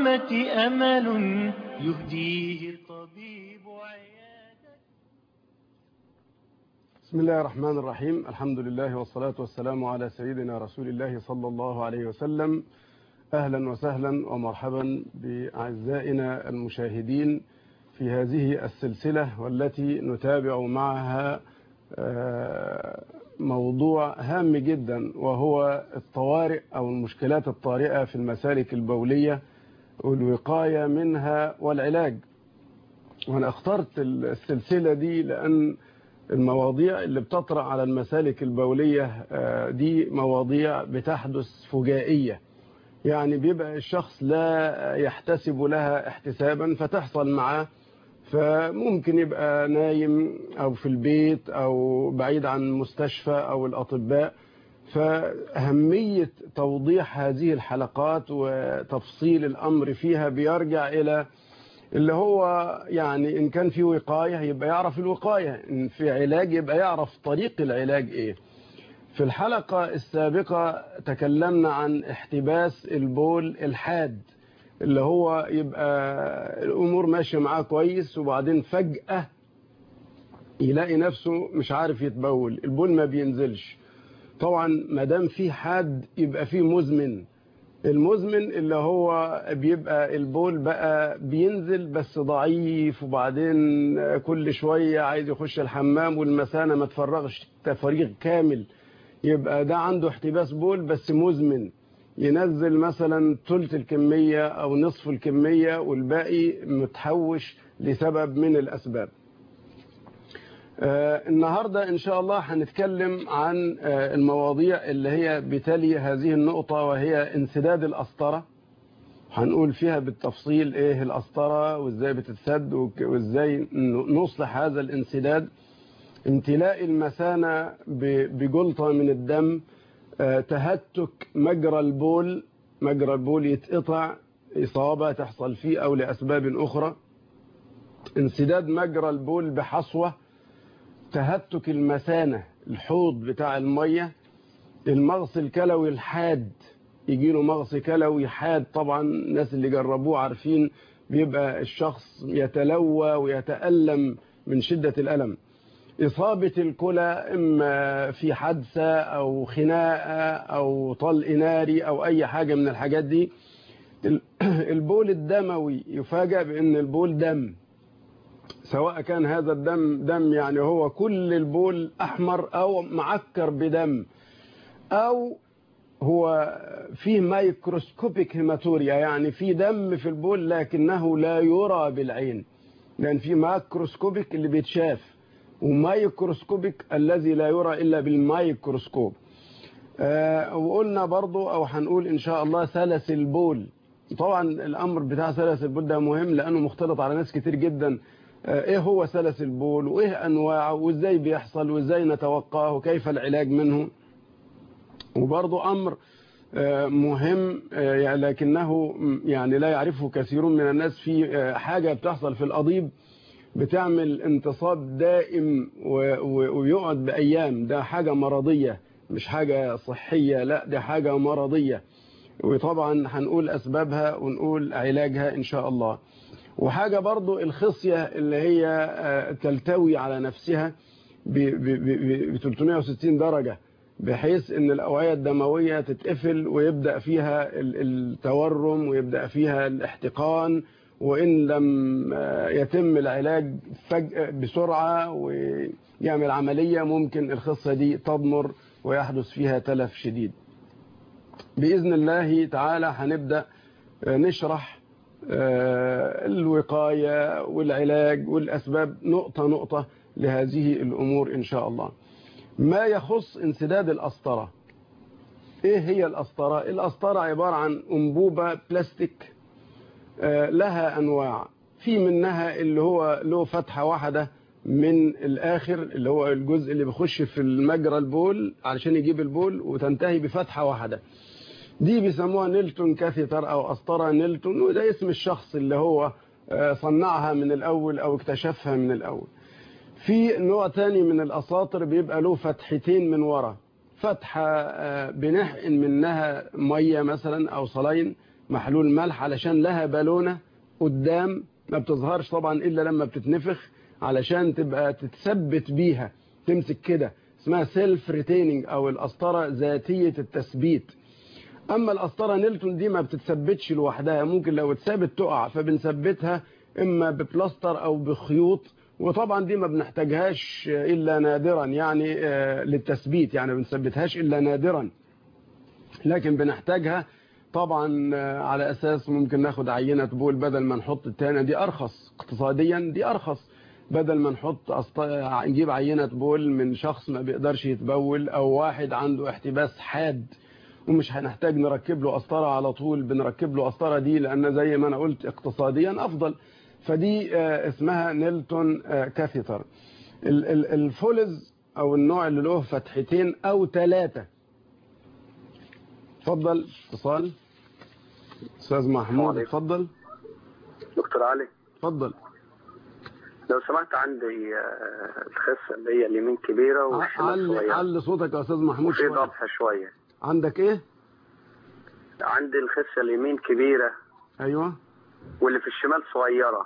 التوبة أمل يهديه الطبيب عياده بسم الله الرحمن الرحيم الحمد لله والصلاة والسلام على سيدنا رسول الله صلى الله عليه وسلم أهلا وسهلا ومرحبا بأعزائنا المشاهدين في هذه السلسلة والتي نتابع معها موضوع هام جدا وهو الطوارئ أو المشكلات الطارئة في المسالك البولية والوقاية منها والعلاج وأنا اخترت السلسلة دي لأن المواضيع اللي بتطرأ على المسالك البولية دي مواضيع بتحدث فجائية يعني بيبقى الشخص لا يحتسب لها احتسابا فتحصل معاه فممكن يبقى نايم أو في البيت أو بعيد عن مستشفى أو الأطباء فأهمية توضيح هذه الحلقات وتفصيل الأمر فيها بيرجع إلى اللي هو يعني إن كان في وقاية يبقى يعرف الوقاية إن في علاج يبقى يعرف طريق العلاج إيه في الحلقة السابقة تكلمنا عن احتباس البول الحاد اللي هو يبقى الأمور ماشية معاه كويس وبعدين فجأة يلاقي نفسه مش عارف يتبول البول ما بينزلش طبعا ما دام في حاد يبقى في مزمن المزمن اللي هو بيبقى البول بقى بينزل بس ضعيف وبعدين كل شوية عايز يخش الحمام والمثانة ما تفرغش تفريغ كامل يبقى ده عنده احتباس بول بس مزمن ينزل مثلا ثلث الكمية أو نصف الكمية والباقي متحوش لسبب من الأسباب آه النهاردة إن شاء الله هنتكلم عن آه المواضيع اللي هي بتلي هذه النقطة وهي انسداد الأسطرة هنقول فيها بالتفصيل إيه الأسطرة وإزاي بتتسد وإزاي نصلح هذا الانسداد امتلاء المثانة بجلطة من الدم آه تهتك مجرى البول مجرى البول يتقطع إصابة تحصل فيه أو لأسباب أخرى انسداد مجرى البول بحصوة تهتك المثانة الحوض بتاع المية المغص الكلوي الحاد يجي له مغص كلوي حاد طبعا الناس اللي جربوه عارفين بيبقى الشخص يتلوى ويتألم من شدة الألم إصابة الكلى إما في حادثة أو خناقة أو طلق ناري أو أي حاجة من الحاجات دي البول الدموي يفاجأ بأن البول دم سواء كان هذا الدم دم يعني هو كل البول أحمر أو معكر بدم أو هو فيه مايكروسكوبيك هيماتوريا يعني في دم في البول لكنه لا يرى بالعين لأن في ماكروسكوبيك اللي بيتشاف ومايكروسكوبيك الذي لا يرى إلا بالمايكروسكوب آه وقلنا برضو أو هنقول إن شاء الله سلس البول طبعا الأمر بتاع سلس البول ده مهم لأنه مختلط على ناس كتير جدا آه إيه هو سلس البول وإيه أنواعه وإزاي بيحصل وإزاي نتوقعه وكيف العلاج منه وبرضو أمر آه مهم لكنه يعني لا يعرفه كثير من الناس في حاجة بتحصل في الأضيب بتعمل انتصاب دائم ويقعد بأيام ده حاجة مرضية مش حاجة صحية لا ده حاجة مرضية وطبعا هنقول أسبابها ونقول علاجها إن شاء الله وحاجة برضو الخصية اللي هي تلتوي على نفسها ب 360 درجة بحيث ان الأوعية الدموية تتقفل ويبدأ فيها التورم ويبدأ فيها الاحتقان وإن لم يتم العلاج فجأة بسرعة ويعمل عملية ممكن الخصة دي تضمر ويحدث فيها تلف شديد بإذن الله تعالى هنبدأ نشرح الوقاية والعلاج والأسباب نقطة نقطة لهذه الأمور إن شاء الله ما يخص انسداد الأسطرة إيه هي الأسطرة؟ الأسطرة عبارة عن أنبوبة بلاستيك لها أنواع في منها اللي هو له فتحة واحدة من الآخر اللي هو الجزء اللي بيخش في المجرى البول علشان يجيب البول وتنتهي بفتحة واحدة دي بيسموها نيلتون كاثيتر أو أسطرة نيلتون وده اسم الشخص اللي هو صنعها من الأول أو اكتشفها من الأول في نوع تاني من الأساطر بيبقى له فتحتين من ورا فتحة بنحقن منها مية مثلا أو صلاين محلول ملح علشان لها بالونة قدام ما بتظهرش طبعا إلا لما بتتنفخ علشان تبقى تتثبت بيها تمسك كده اسمها سيلف ريتيننج أو القسطرة ذاتية التثبيت أما القسطرة نيلتون دي ما بتتثبتش لوحدها ممكن لو اتثبت تقع فبنثبتها إما ببلاستر أو بخيوط وطبعا دي ما بنحتاجهاش إلا نادرا يعني للتثبيت يعني ما بنثبتهاش إلا نادرا لكن بنحتاجها طبعا على أساس ممكن ناخد عينة بول بدل ما نحط التانية دي أرخص اقتصاديا دي أرخص بدل ما نحط أسط... نجيب عينة بول من شخص ما بيقدرش يتبول أو واحد عنده احتباس حاد ومش هنحتاج نركب له قسطرة على طول بنركب له قسطرة دي لأن زي ما أنا قلت اقتصاديا أفضل فدي اسمها نيلتون كاثيتر الفولز أو النوع اللي له فتحتين أو ثلاثة اتفضل اتصال استاذ محمود اتفضل دكتور علي اتفضل لو سمحت عندي الخصه اللي هي اليمين كبيره والشمال علي صغيره علي صوتك يا استاذ محمود وفي شويه ضبح شويه عندك ايه عندي الخصه اليمين كبيره ايوه واللي في الشمال صغيره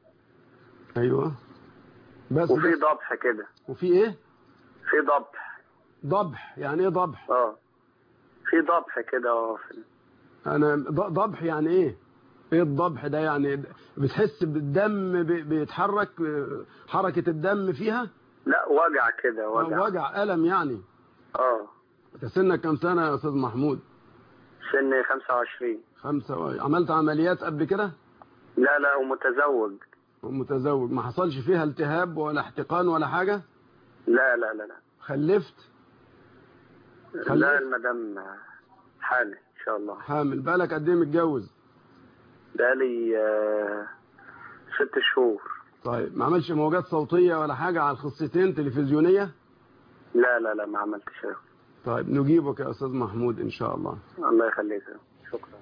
ايوه بس وفي بس ضبح كده وفي ايه في ضبح ضبح يعني ايه ضبح اه في ضبح كده اه في- انا ض- ضبح يعني ايه ايه الضبح ده يعني بتحس بالدم بي- بيتحرك حركة الدم فيها لا وجع كده وجع وجع ألم يعني اه انت سنك كام سنة يا استاذ محمود سن 25 خمسة و- عملت عمليات قبل كده لا لا ومتزوج ومتزوج ما حصلش فيها التهاب ولا احتقان ولا حاجة لا لا لا لا خلفت لا خليك. المدام حامل ان شاء الله حامل بالك قد ايه متجوز بقالي آه، ست شهور طيب ما عملش موجات صوتية ولا حاجة على الخصيتين تلفزيونية لا لا لا ما عملتش طيب نجيبك يا استاذ محمود ان شاء الله الله يخليك شكرا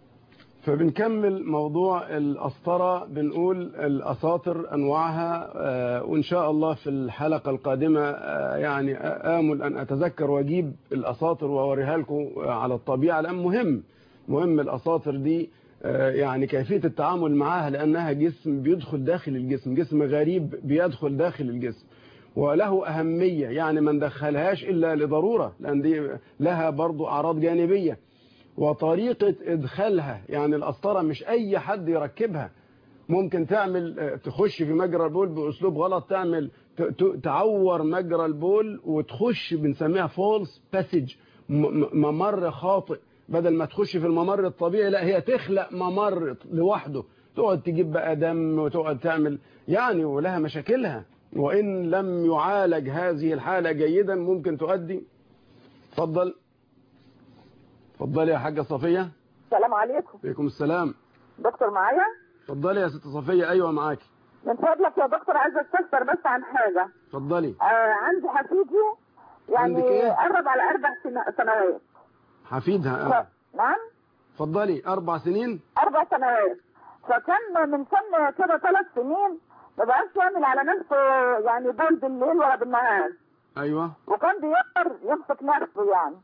فبنكمل موضوع الأسطرة بنقول الأساطر أنواعها آه، وإن شاء الله في الحلقة القادمة آه، يعني آمل أن أتذكر وأجيب الأساطر وأوريها لكم على الطبيعة لأن مهم مهم الأساطر دي آه، يعني كيفية التعامل معها لأنها جسم بيدخل داخل الجسم جسم غريب بيدخل داخل الجسم وله أهمية يعني ما ندخلهاش إلا لضرورة لأن دي لها برضو أعراض جانبية وطريقة إدخالها يعني القسطرة مش أي حد يركبها ممكن تعمل آه، تخش في مجرى البول بأسلوب غلط تعمل ت- ت- تعور مجرى البول وتخش بنسميها فولس باسج ممر خاطئ بدل ما تخش في الممر الطبيعي لا هي تخلق ممر لوحده تقعد تجيب بقى دم وتقعد تعمل يعني ولها مشاكلها وإن لم يعالج هذه الحالة جيدا ممكن تؤدي اتفضل اتفضلي يا حاجة صفية السلام عليكم عليكم السلام دكتور معايا اتفضلي يا ست صفية ايوه معاكي من فضلك يا دكتور عايزه استفسر بس عن حاجه اتفضلي آه عندي حفيدي عندك يعني إيه؟ قرب على اربع سن- سنوات حفيدها اه ف... نعم اتفضلي اربع سنين اربع سنوات فكان من سن كده ثلاث سنين ما بقاش يعمل على نفسه يعني بول بالليل ولا بالنهار ايوه وكان بيقدر يمسك نفسه يعني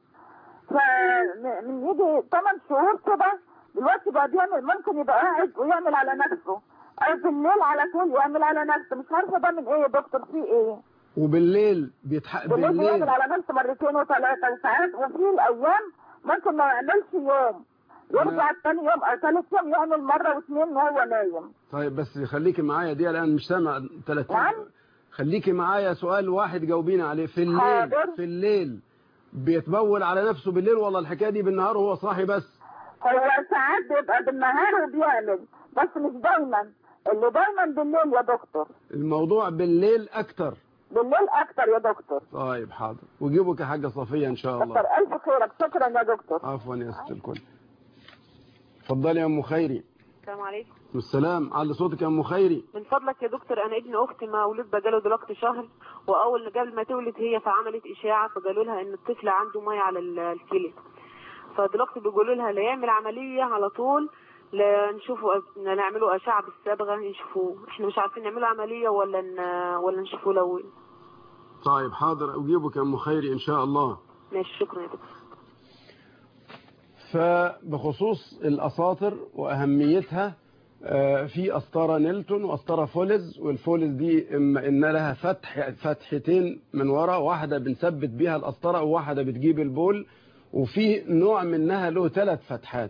فمن يجي 8 شهور كده دلوقتي بقى بيعمل ممكن يبقى قاعد ويعمل على نفسه او بالليل على طول يعمل على نفسه مش عارفه ده من ايه يا دكتور في ايه وبالليل بيتح... بالليل بالليل بيعمل على نفسه مرتين وثلاثه وساعات وفي الايام ممكن ما يعملش يوم يرجع تاني يوم او ثالث يوم يعمل مره واثنين وهو نايم طيب بس خليكي معايا دي الان مش سامع 30 نعم. خليكي معايا سؤال واحد جاوبيني عليه في الليل حاضر. في الليل بيتبول على نفسه بالليل ولا الحكايه دي بالنهار وهو صاحي بس هو ساعات بيبقى بالنهار وبيعمل بس مش دايما اللي دايما بالليل يا دكتور الموضوع بالليل اكتر بالليل اكتر يا دكتور طيب حاضر وجيبك يا حاجه صفيه ان شاء الله دكتور الف خيرك شكرا يا دكتور عفوا يا ست الكل اتفضلي يا ام خيري السلام عليكم والسلام على صوتك يا ام خيري من فضلك يا دكتور انا ابن اختي مولود بقاله دلوقتي شهر واول قبل ما تولد هي فعملت اشاعه فقالوا لها ان الطفل عنده ميه على ال- الكلى فدلوقتي بيقولوا لها لا يعمل عمليه على طول لا نشوفوا لا نعملوا اشعه بالصبغه نشوفوه احنا مش عارفين نعملوا عمليه ولا ن... ولا نشوفوه لو طيب حاضر اجيبك يا ام خيري ان شاء الله ماشي شكرا يا دكتور فبخصوص الأساطر وأهميتها آه، في أسطرة نيلتون وأسطرة فولز والفولز دي إما إن لها فتح فتحتين من ورا واحدة بنثبت بيها الأسطرة وواحدة بتجيب البول وفي نوع منها له ثلاث فتحات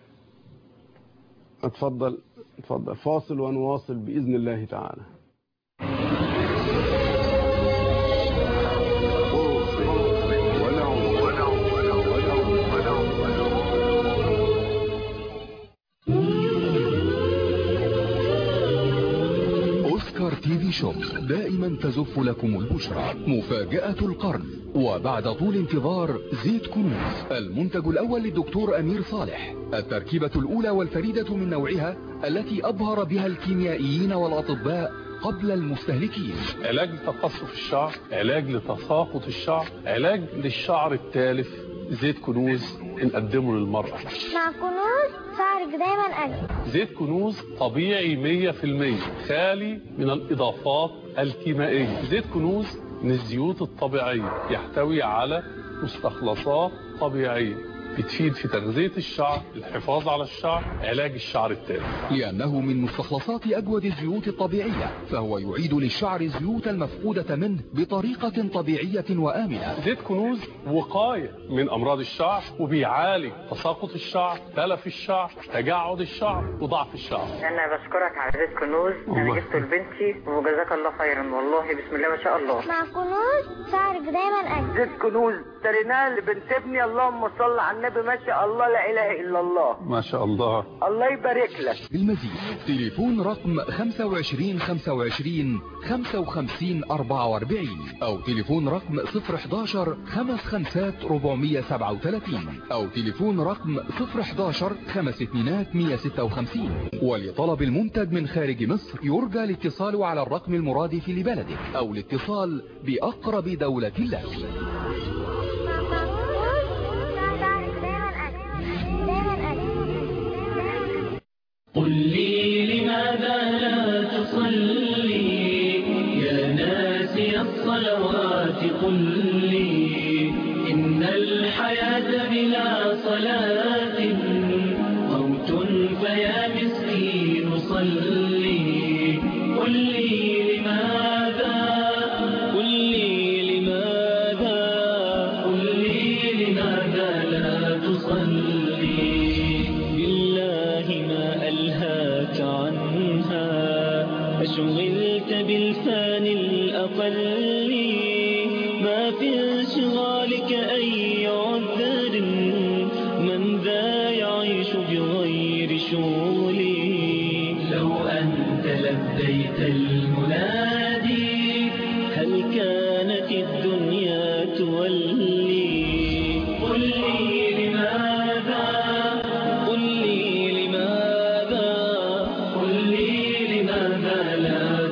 اتفضل اتفضل فاصل ونواصل بإذن الله تعالى أوسكار تي في شوب دائما تزف لكم البشرى مفاجأة القرن وبعد طول انتظار زيت كنوز المنتج الأول للدكتور أمير صالح التركيبة الأولى والفريدة من نوعها التي أبهر بها الكيميائيين والأطباء قبل المستهلكين علاج لتقصف الشعر علاج لتساقط الشعر علاج للشعر التالف زيت كنوز نقدمه للمرأة مع كنوز شعرك دايما أجمل زيت كنوز طبيعي 100% خالي من الإضافات الكيميائية زيت كنوز من الزيوت الطبيعية يحتوي على مستخلصات طبيعية بتفيد في تغذية الشعر الحفاظ على الشعر علاج الشعر التالف لأنه من مستخلصات أجود الزيوت الطبيعية فهو يعيد للشعر الزيوت المفقودة منه بطريقة طبيعية وآمنة زيت كنوز وقاية من أمراض الشعر وبيعالج تساقط الشعر تلف الشعر تجعد الشعر وضعف الشعر انا بشكرك على زيت كنوز انا الله. جبته لبنتي وجزاك الله خيرا والله بسم الله ما شاء الله مع كنوز شعرك دايما أجمل زيت كنوز اشتريناه لبنت ابني اللهم صل على النبي ما شاء الله لا اله الا الله ما شاء الله الله يبارك لك بالمزيد تليفون رقم 25 25 55 44 أو تليفون رقم 011 55 437 أو تليفون رقم 011 5 2 156 ولطلب المنتج من خارج مصر يرجى الاتصال على الرقم المرادف لبلدك أو الاتصال بأقرب دولة لك مع كنوز شعرك دايما أجمل دايما أجمل قل لي لماذا لا تصلي يا ناسي الصلوات قل لي إن الحياة بلا صلاة موت فيا مسكين صلي قل لي لماذا قل لي لماذا قل لي لماذا لا تصلي بالله ما ألهاك عنها أشغلت بالفان الأقل ما في انشغالك أي عذر من ذا يعيش بغير شغلي لو أنت لبيت المنادي هل كانت الدنيا تولي قل لي لماذا قل لي لماذا قل لي لماذا لا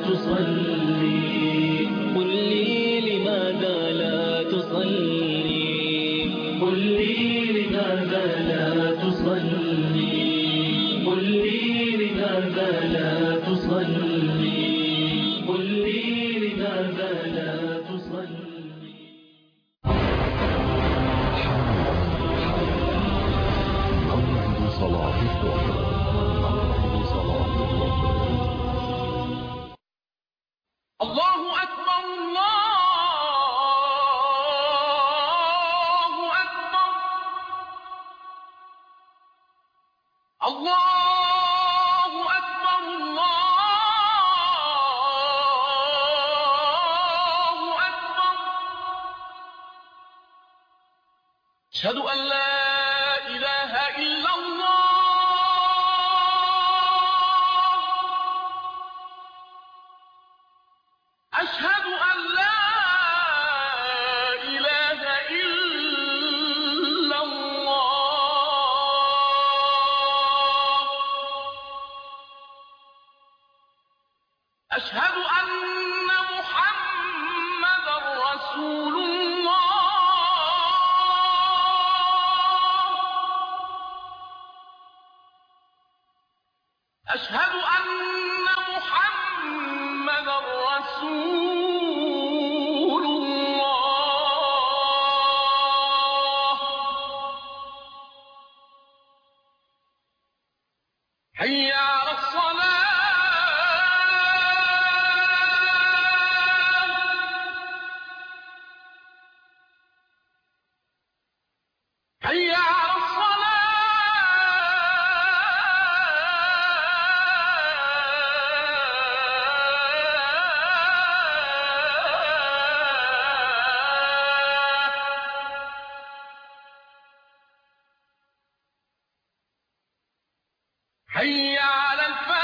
تصلي قل لي لماذا لا تصلي قل لي لماذا لا تصلي قل لي لماذا لا تصلي قل لي لماذا لا تصلي موعد صلاة الظهر موعد صلاة الظهر الله أكبر الله أكبر الله أكبر الله أكبر أشهد أن لا إله إلا الله أشهد أن لا إله إلا الله أشهد أن محمد رسول الله أشهد أن محمد رسول الله حي على الصلاة حي على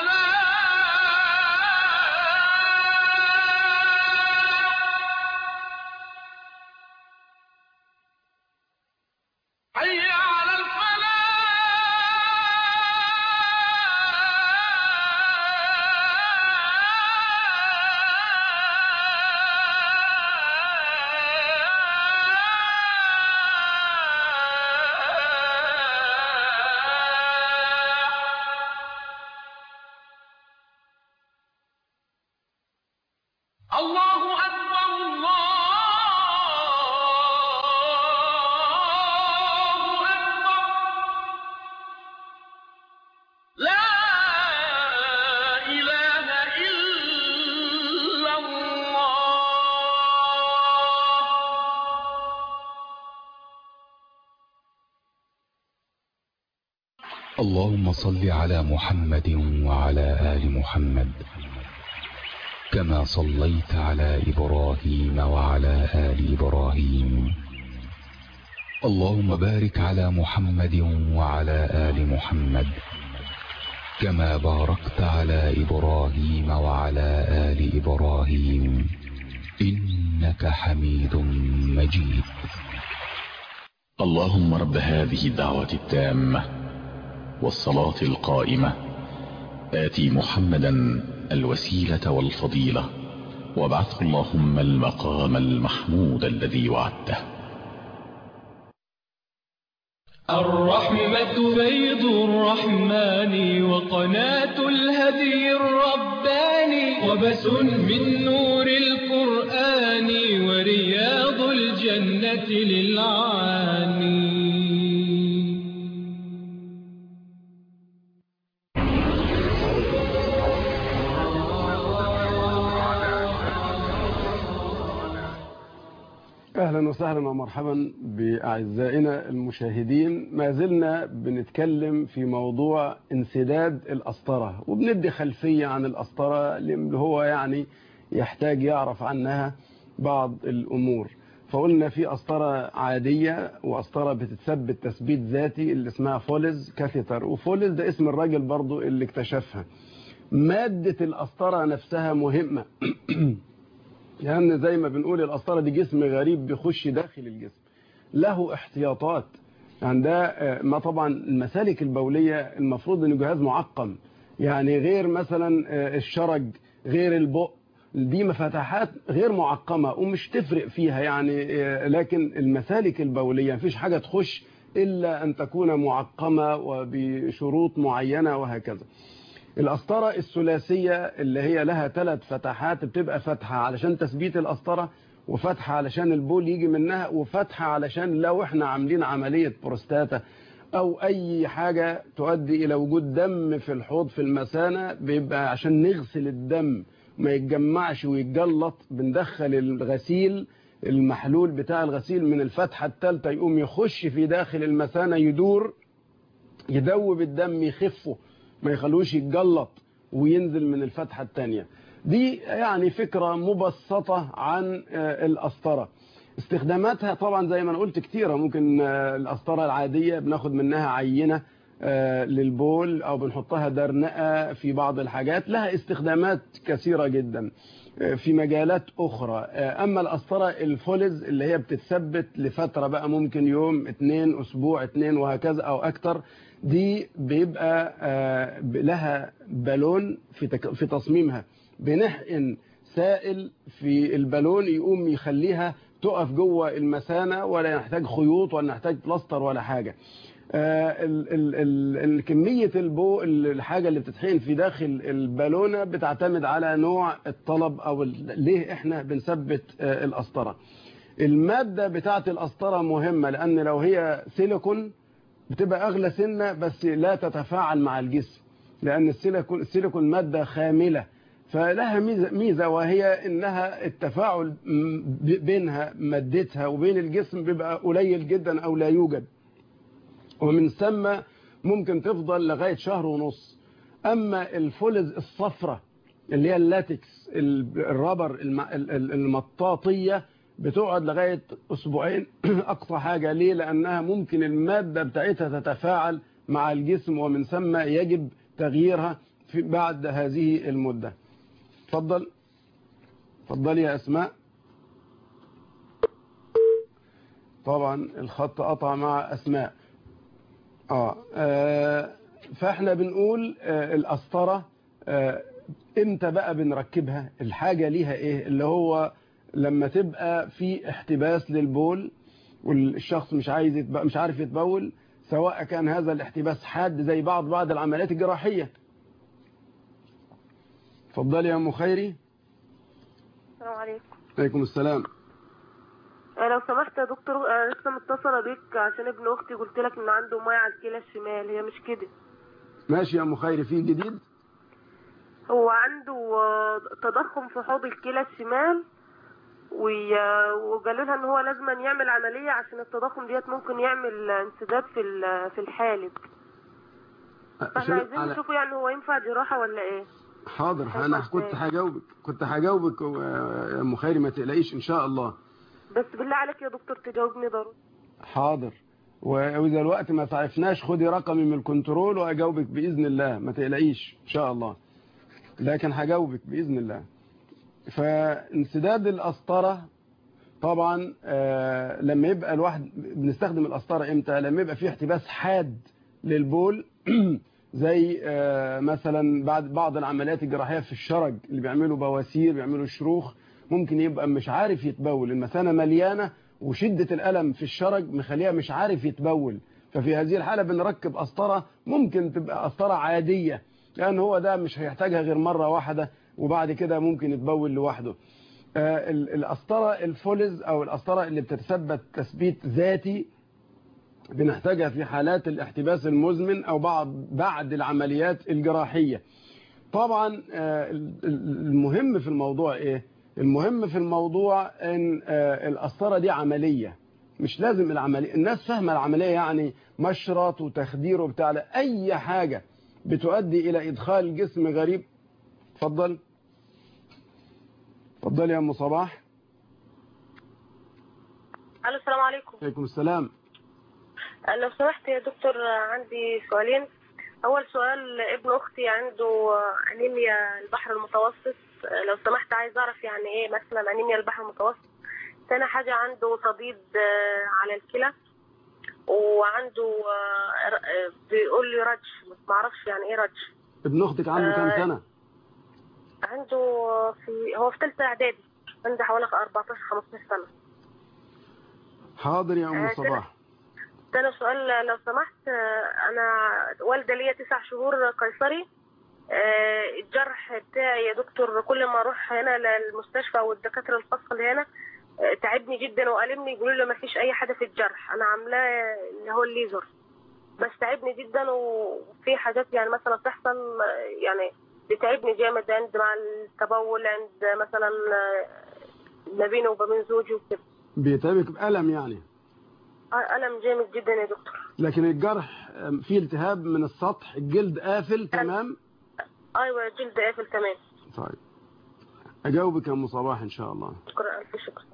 الفلاح حي على الفلاح الله أكبر الله أكبر لا إله إلا الله اللهم صل على محمد وعلى آل محمد كما صليت على إبراهيم وعلى آل إبراهيم اللهم بارك على محمد وعلى آل محمد كما باركت على إبراهيم وعلى آل إبراهيم إنك حميد مجيد اللهم رب هذه الدعوة التامة والصلاة القائمة آتي محمدا الوسيلة والفضيلة وابعثه اللهم المقام المحمود الذي وعدته الرحمة بيض الرحمن وقناة الهدي الرباني وبس من نور القرآن ورياض الجنة للعاني أهلا وسهلا ومرحبا بأعزائنا المشاهدين ما زلنا بنتكلم في موضوع انسداد الأسطرة وبندي خلفية عن الأسطرة اللي هو يعني يحتاج يعرف عنها بعض الأمور فقلنا في أسطرة عادية وأسطرة بتتثبت تثبيت ذاتي اللي اسمها فولز كاثيتر وفولز ده اسم الراجل برضو اللي اكتشفها مادة الأسطرة نفسها مهمة لأن يعني زي ما بنقول القسطرة دي جسم غريب بيخش داخل الجسم له احتياطات يعني ده ما طبعا المسالك البولية المفروض انه جهاز معقم يعني غير مثلا الشرج غير البق دي مفتاحات غير معقمة ومش تفرق فيها يعني لكن المسالك البولية مفيش حاجة تخش إلا أن تكون معقمة وبشروط معينة وهكذا القسطرة الثلاثية اللي هي لها ثلاث فتحات بتبقى فتحة علشان تثبيت القسطرة وفتحة علشان البول يجي منها وفتحة علشان لو احنا عاملين عملية بروستاتا او اي حاجة تؤدي الى وجود دم في الحوض في المثانة بيبقى عشان نغسل الدم ما يتجمعش ويتجلط بندخل الغسيل المحلول بتاع الغسيل من الفتحة الثالثة يقوم يخش في داخل المثانة يدور يدوب الدم يخفه ما يخلوش يتجلط وينزل من الفتحة الثانية دي يعني فكرة مبسطة عن القسطرة استخداماتها طبعا زي ما انا قلت كتيرة ممكن القسطرة العادية بناخد منها عينة للبول او بنحطها درنقة في بعض الحاجات لها استخدامات كثيرة جدا في مجالات اخرى اما القسطرة الفولز اللي هي بتتثبت لفترة بقى ممكن يوم اتنين اسبوع اتنين وهكذا او اكتر دي بيبقى لها بالون في في تصميمها بنحقن سائل في البالون يقوم يخليها تقف جوه المثانة ولا يحتاج خيوط ولا يحتاج بلاستر ولا حاجة ال ال ال كمية البو الحاجة اللي بتتحقن في داخل البالونة بتعتمد على نوع الطلب او ليه احنا بنثبت القسطرة المادة بتاعت القسطرة مهمة لان لو هي سيليكون بتبقى اغلى سنة بس لا تتفاعل مع الجسم لأن السيليكون السيليكون مادة خاملة فلها ميزة, ميزة وهي إنها التفاعل م- ب- بينها مادتها وبين الجسم بيبقى قليل جدا أو لا يوجد ومن ثم ممكن تفضل لغاية شهر ونص أما الفلز الصفرة اللي هي اللاتكس ال- الرابر الم- ال- ال- المطاطية بتقعد لغاية أسبوعين أقصى حاجة ليه لأنها ممكن المادة بتاعتها تتفاعل مع الجسم ومن ثم يجب تغييرها في بعد هذه المدة تفضل تفضل يا أسماء طبعا الخط قطع مع أسماء آه. آه فاحنا بنقول آه القسطرة آه امتى بقى بنركبها الحاجة ليها ايه اللي هو لما تبقى في احتباس للبول والشخص مش عايز يتبقى مش عارف يتبول سواء كان هذا الاحتباس حاد زي بعض بعض العمليات الجراحية اتفضلي يا ام خيري السلام عليكم عليكم السلام آه، لو سمحت يا دكتور آه، لسه متصلة بيك عشان ابن أختي قلت لك إن عنده مية على الكلى الشمال هي مش كده ماشي يا ام خيري في جديد هو عنده آه، تضخم في حوض الكلى الشمال وي- آه، وقالوا لها ان هو لازم يعمل عملية عشان التضخم ديت ممكن يعمل آه، انسداد في ال- في الحالب فاحنا عشان عايزين على- نشوفه يعني هو ينفع جراحة ولا ايه حاضر انا كنت هجاوبك كنت هجاوبك يا ام خيري ما تقلقيش ان شاء الله بس بالله عليك يا دكتور تجاوبني ضروري حاضر واذا الوقت ما تعرفناش خدي رقمي من الكنترول واجاوبك باذن الله ما تقلقيش ان شاء الله لكن هجاوبك باذن الله فانسداد القسطره طبعا آه لما يبقى الواحد بنستخدم القسطره امتى لما يبقى في احتباس حاد للبول زي آه مثلا بعد بعض العمليات الجراحيه في الشرج اللي بيعملوا بواسير بيعملوا شروخ ممكن يبقى مش عارف يتبول المثانه مليانه وشده الالم في الشرج مخليها مش عارف يتبول ففي هذه الحاله بنركب قسطره ممكن تبقى قسطره عاديه لان هو ده مش هيحتاجها غير مره واحده وبعد كده ممكن يتبول لوحده آه، ال- القسطره الفولز او القسطره اللي بتتثبت تثبيت ذاتي بنحتاجها في حالات الاحتباس المزمن او بعض بعد العمليات الجراحيه طبعا آه، ال- ال- المهم في الموضوع ايه المهم في الموضوع ان آه، القسطره دي عمليه مش لازم العمليه الناس فاهمه العمليه يعني مشرط وتخدير وبتاع لا اي حاجه بتؤدي الى ادخال جسم غريب اتفضل اتفضل يا ام صباح الو السلام عليكم عليكم السلام لو سمحت يا دكتور عندي سؤالين اول سؤال ابن اختي عنده انيميا البحر المتوسط لو سمحت عايز اعرف يعني ايه مثلا انيميا البحر المتوسط تاني حاجة عنده صديد آه، على الكلى وعنده آه، ر- آه، بيقول لي رج بس ما اعرفش يعني ايه رج ابن اختك عنده كام آه، سنه عنده في هو في ثالثة اعدادي عنده حوالي 14 15 سنة حاضر يا ام آه، صباح تاني سؤال لو سمحت آه، انا والدة ليا تسع شهور قيصري آه، الجرح بتاعي يا دكتور كل ما اروح هنا للمستشفى والدكاتره الخاصه اللي هنا آه، تعبني جدا وألمني يقولوا لي ما فيش اي حاجه في الجرح انا عاملاه اللي هو الليزر بس تعبني جدا وفي حاجات يعني مثلا تحصل آه، يعني بتعبني جامد عند مع التبول عند مثلا آه، ما بيني وما بين زوجي وكده بيتعبك بألم يعني آه، ألم جامد جدا يا دكتور لكن الجرح آم، فيه التهاب من السطح الجلد قافل تمام ايوه جلد قافل تمام طيب اجاوبك يا ام صباح ان شاء الله شكرا الف شكر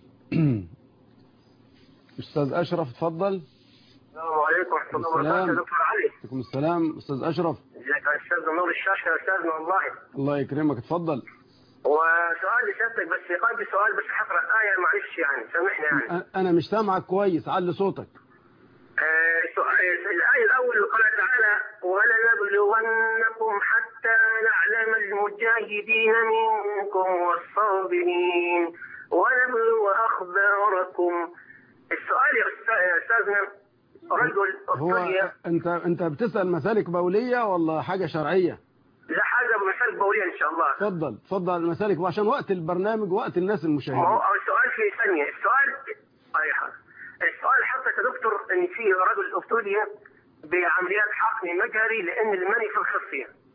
استاذ اشرف اتفضل السلام عليكم ورحمه الله وبركاته السلام. يا دكتور علي عليكم السلام استاذ اشرف ازيك يا استاذ نور الشاشه يا استاذنا والله الله يكرمك اتفضل وسؤال لسيادتك بس قبل سؤال بس حقرا ايه معلش يعني سامحني يعني أ- انا مش سامعك كويس علي صوتك آه، سؤال- الآية الأول قال تعالى ولنبلونكم حتى نعلم المجاهدين منكم والصابرين ونبلو أخباركم السؤال يا أستاذ- يا أستاذنا رجل هو أستراليا انت انت بتسال مسالك بوليه ولا حاجه شرعيه لا حاجة بمثال بولية إن شاء الله اتفضل اتفضل المسالك وعشان وقت البرنامج وقت الناس ما هو المشاهدين السؤال في ثانية السؤال أي حاجة. السؤال حضرتك يا دكتور إن في رجل ابتلي بعمليات حقن مجهري لأن المني في الخصية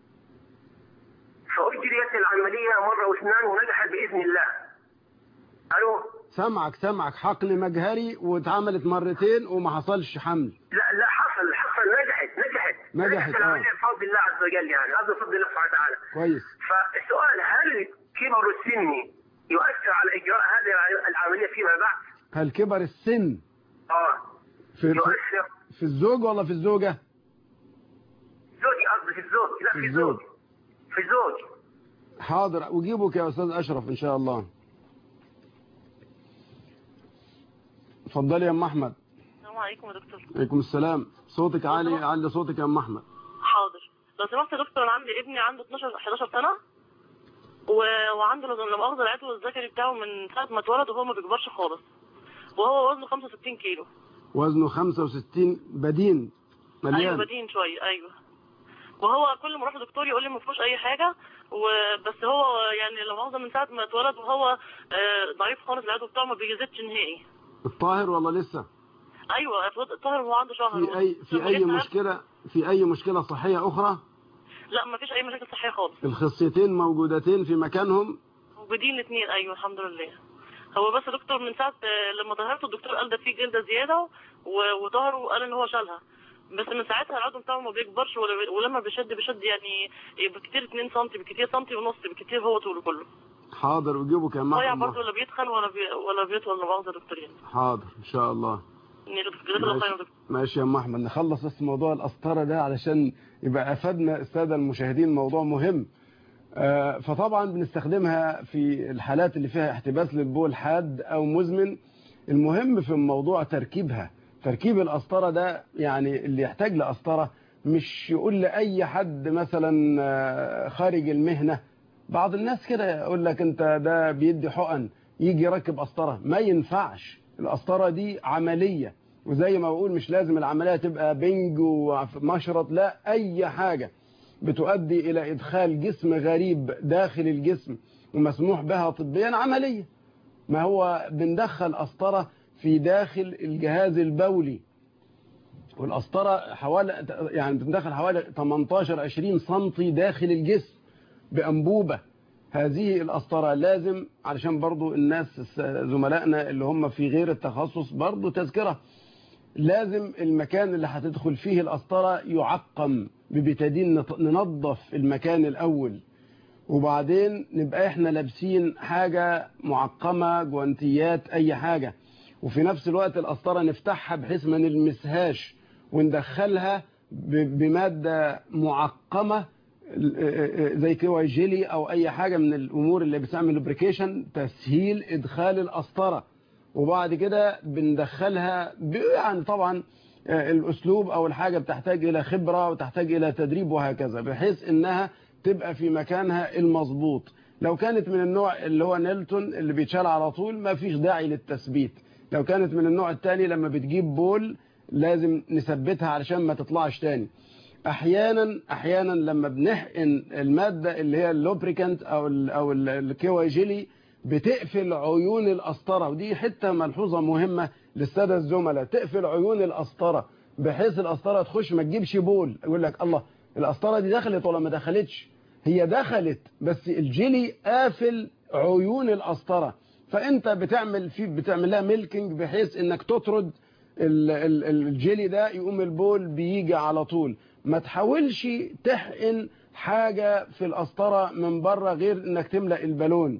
العمليه مره واثنين ونجحت باذن الله الو سامعك سامعك حقن مجهري واتعملت مرتين وما حصلش حمل لا لا حصل حصل نجحت نجحت نجحت، آه. العمليه بفضل الله عز وجل يعني هذا بفضل الله سبحانه وتعالى كويس فالسؤال هل كبر السن يؤثر على اجراء هذه العمليه فيما بعد؟ هل كبر السن اه في يؤثر في الزوج ولا في الزوجة زوجي قصدي في الزوج لا في في الزوج. الزوج في الزوج حاضر أجيبك يا أستاذ أشرف إن شاء الله اتفضلي يا أم أحمد السلام عليكم يا دكتور عليكم السلام صوتك عالي علي صوتك يا أم أحمد حاضر لو سمحت يا دكتور انا عندي ابني عنده 12 11 سنه و... وعنده لا مؤاخذه العضو الذكري بتاعه من ساعه ما اتولد وهو ما بيكبرش خالص وهو وزنه 65 كيلو وزنه 65 بدين ايوه مليان بدين شويه ايوه وهو كل ما اروح لدكتور يقول لي ما فيهوش اي حاجه وبس هو يعني لا مؤاخذه من ساعه ما اتولد وهو آه، ضعيف خالص العضو بتاعه ما بيزيدش نهائي الطاهر ولا لسه ايوه اتولد الطاهر وهو عنده شهر في أي في لما أي جيت معاه- مشكلة في أي مشكلة صحية أخرى لا ما فيش اي مشاكل صحيه خالص الخصيتين موجودتين في مكانهم موجودين الاثنين ايوه الحمد لله هو بس يا دكتور من ساعه آه، لما ظهرته الدكتور قال ده في جلده زياده و- وظهره وقال ان هو شالها بس من ساعتها العظم بتاعه ما بيكبرش ولا بي- ولما بيشد بيشد يعني بكتير 2 سم بكتير سم ونص بكتير هو طوله كله حاضر أجيبك يا أم ضايع أحمد برضه ولا بيتخن ولا بي... ولا بيطول لا مؤاخذه يا دكتور يعني حاضر إن شاء الله جزاك الله خير يا دكتور ماشي يا ام احمد نخلص بس موضوع القسطره ده علشان يبقى افادنا الساده المشاهدين موضوع مهم آه، فطبعا بنستخدمها في الحالات اللي فيها احتباس للبول حاد او مزمن المهم في الموضوع تركيبها تركيب القسطره ده يعني اللي يحتاج لقسطره مش يقول لاي حد مثلا آه، خارج المهنه بعض الناس كده يقول لك انت ده بيدي حقن يجي يركب قسطره ما ينفعش القسطره دي عمليه وزي ما بقول مش لازم العمليه تبقى بنج ومشرط لا اي حاجه بتؤدي الى ادخال جسم غريب داخل الجسم ومسموح بها طبيا عمليه ما هو بندخل قسطره في داخل الجهاز البولي والقسطره حوالي يعني بتدخل حوالي 18 20 سم داخل الجسم بانبوبه هذه القسطره لازم علشان برضو الناس زملائنا اللي هم في غير التخصص برضو تذكره لازم المكان اللي هتدخل فيه القسطره يعقم ببتادين نط- ننظف المكان الاول وبعدين نبقى احنا لابسين حاجه معقمه جوانتيات اي حاجه وفي نفس الوقت القسطره نفتحها بحيث ما نلمسهاش وندخلها ب- بماده معقمه زي كيواي جيلي او اي حاجه من الامور اللي بتعمل لوبريكيشن تسهيل ادخال القسطره وبعد كده بندخلها ب- يعني طبعا آه، الاسلوب او الحاجه بتحتاج الى خبره وتحتاج الى تدريب وهكذا بحيث انها تبقى في مكانها المظبوط لو كانت من النوع اللي هو نيلتون اللي بيتشال على طول ما فيش داعي للتثبيت لو كانت من النوع الثاني لما بتجيب بول لازم نثبتها علشان ما تطلعش تاني احيانا احيانا لما بنحقن الماده اللي هي اللوبريكانت او ال او ال- الكيواي جيلي بتقفل عيون القسطره ودي حته ملحوظه مهمه للساده الزملاء تقفل عيون القسطره بحيث القسطره تخش ما تجيبش بول يقول لك الله القسطره دي دخلت ولا ما دخلتش هي دخلت بس الجيلي قافل عيون القسطره فانت بتعمل في بتعمل لها ميلكينج بحيث انك تطرد ال- ال- الجيلي ده يقوم البول بيجي على طول ما تحاولش تحقن حاجة في القسطرة من بره غير انك تملأ البالون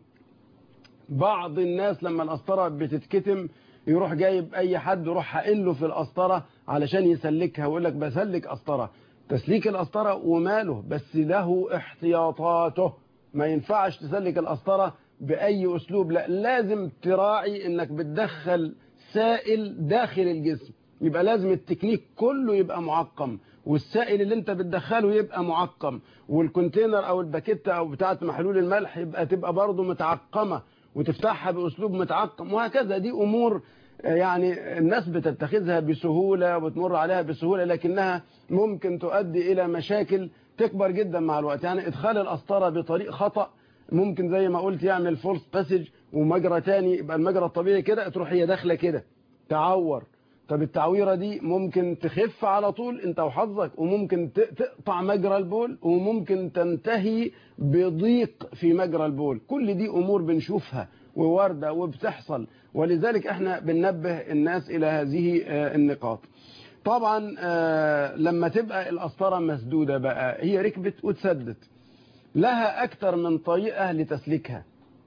بعض الناس لما القسطرة بتتكتم يروح جايب اي حد يروح حقن له في القسطرة علشان يسلكها ويقول لك بسلك قسطرة تسليك القسطرة وماله بس له احتياطاته ما ينفعش تسلك القسطرة بأي أسلوب لا لازم تراعي انك بتدخل سائل داخل الجسم يبقى لازم التكنيك كله يبقى معقم والسائل اللي انت بتدخله يبقى معقم والكونتينر او الباكيتة او بتاعه محلول الملح يبقى تبقى برضه متعقمة وتفتحها باسلوب متعقم وهكذا دي امور يعني الناس بتتخذها بسهولة وتمر عليها بسهولة لكنها ممكن تؤدي الى مشاكل تكبر جدا مع الوقت يعني ادخال القسطرة بطريق خطأ ممكن زي ما قلت يعمل فورس باسج ومجرى تاني يبقى المجرى الطبيعي كده تروح هي داخله كده تعور طب التعويرة دي ممكن تخف على طول انت وحظك وممكن ت- تقطع مجرى البول وممكن تنتهي بضيق في مجرى البول كل دي امور بنشوفها وواردة وبتحصل ولذلك احنا بننبه الناس الى هذه آه، النقاط طبعا آه، لما تبقى القسطرة مسدودة بقى هي ركبت وتسدت لها اكتر من طريقة لتسليكها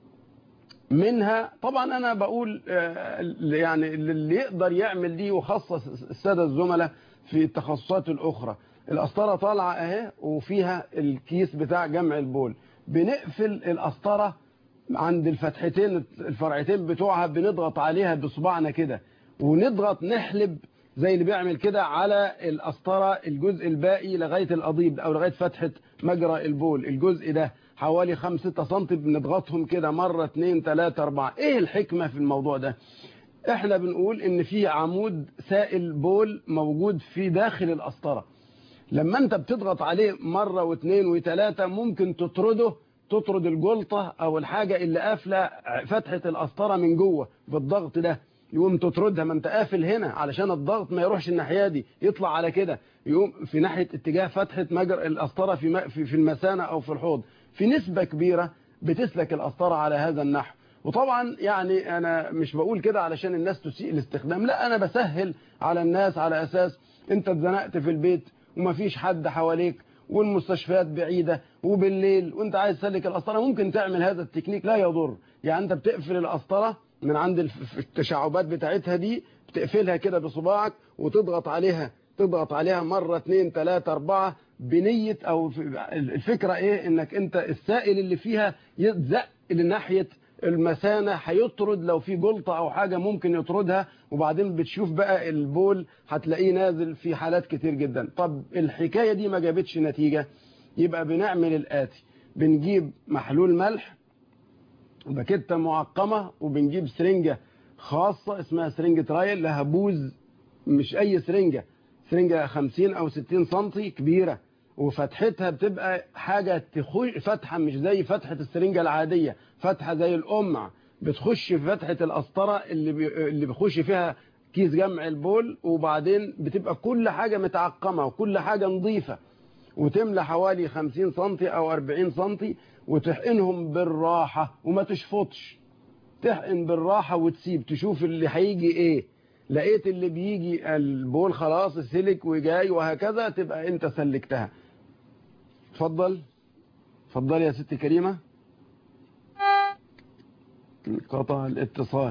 منها طبعا انا بقول آه، يعني اللي يقدر يعمل دي وخصص الساده الزملاء في التخصصات الاخرى القسطره طالعه اهي وفيها الكيس بتاع جمع البول بنقفل القسطره عند الفتحتين الفرعتين بتوعها بنضغط عليها بصباعنا كده ونضغط نحلب زي اللي بيعمل كده على القسطره الجزء الباقي لغايه القضيب او لغايه فتحه مجرى البول الجزء ده حوالي 5 6 سم بنضغطهم كده مره 2 3 4 ايه الحكمه في الموضوع ده احنا بنقول ان في عمود سائل بول موجود في داخل القسطره لما انت بتضغط عليه مرة واثنين وثلاثة ممكن تطرده تطرد الجلطة او الحاجة اللي قافلة فتحة القسطرة من جوه بالضغط ده يقوم تطردها ما انت قافل هنا علشان الضغط ما يروحش الناحية دي يطلع على كده يقوم في ناحية اتجاه فتحة مجرى القسطرة في م- في في المثانة او في الحوض في نسبة كبيرة بتسلك القسطرة على هذا النحو وطبعا يعني انا مش بقول كده علشان الناس تسيء الاستخدام لا انا بسهل على الناس على اساس انت اتزنقت في البيت ومفيش حد حواليك والمستشفيات بعيدة وبالليل وانت عايز تسلك القسطرة ممكن تعمل هذا التكنيك لا يضر يعني انت بتقفل القسطرة من عند الف- التشعبات بتاعتها دي بتقفلها كده بصباعك وتضغط عليها تضغط عليها مرة اتنين تلاتة اربعة بنية او في- الفكرة ايه انك انت السائل اللي فيها يتزق لناحية المثانة هيطرد لو في جلطة او حاجة ممكن يطردها وبعدين بتشوف بقى البول هتلاقيه نازل في حالات كتير جدا طب الحكاية دي ما جابتش نتيجة يبقى بنعمل الآتي بنجيب محلول ملح باكيتة معقمة وبنجيب سرنجة خاصة اسمها سرنجة رايل لها بوز مش أي سرنجة سرنجة 50 أو 60 سنتي كبيرة وفتحتها بتبقى حاجة تخش فتحة مش زي فتحة السرنجة العادية فتحة زي القمع بتخش في فتحة القسطرة اللي بي... اللي بيخش فيها كيس جمع البول وبعدين بتبقى كل حاجة متعقمة وكل حاجة نظيفة وتملى حوالي 50 سنتي أو 40 سنتي وتحقنهم بالراحة وما تشفطش تحقن بالراحة وتسيب تشوف اللي هيجي ايه لقيت اللي بيجي البول خلاص سلك وجاي وهكذا تبقى انت سلكتها اتفضل اتفضل يا ست كريمة قطع الاتصال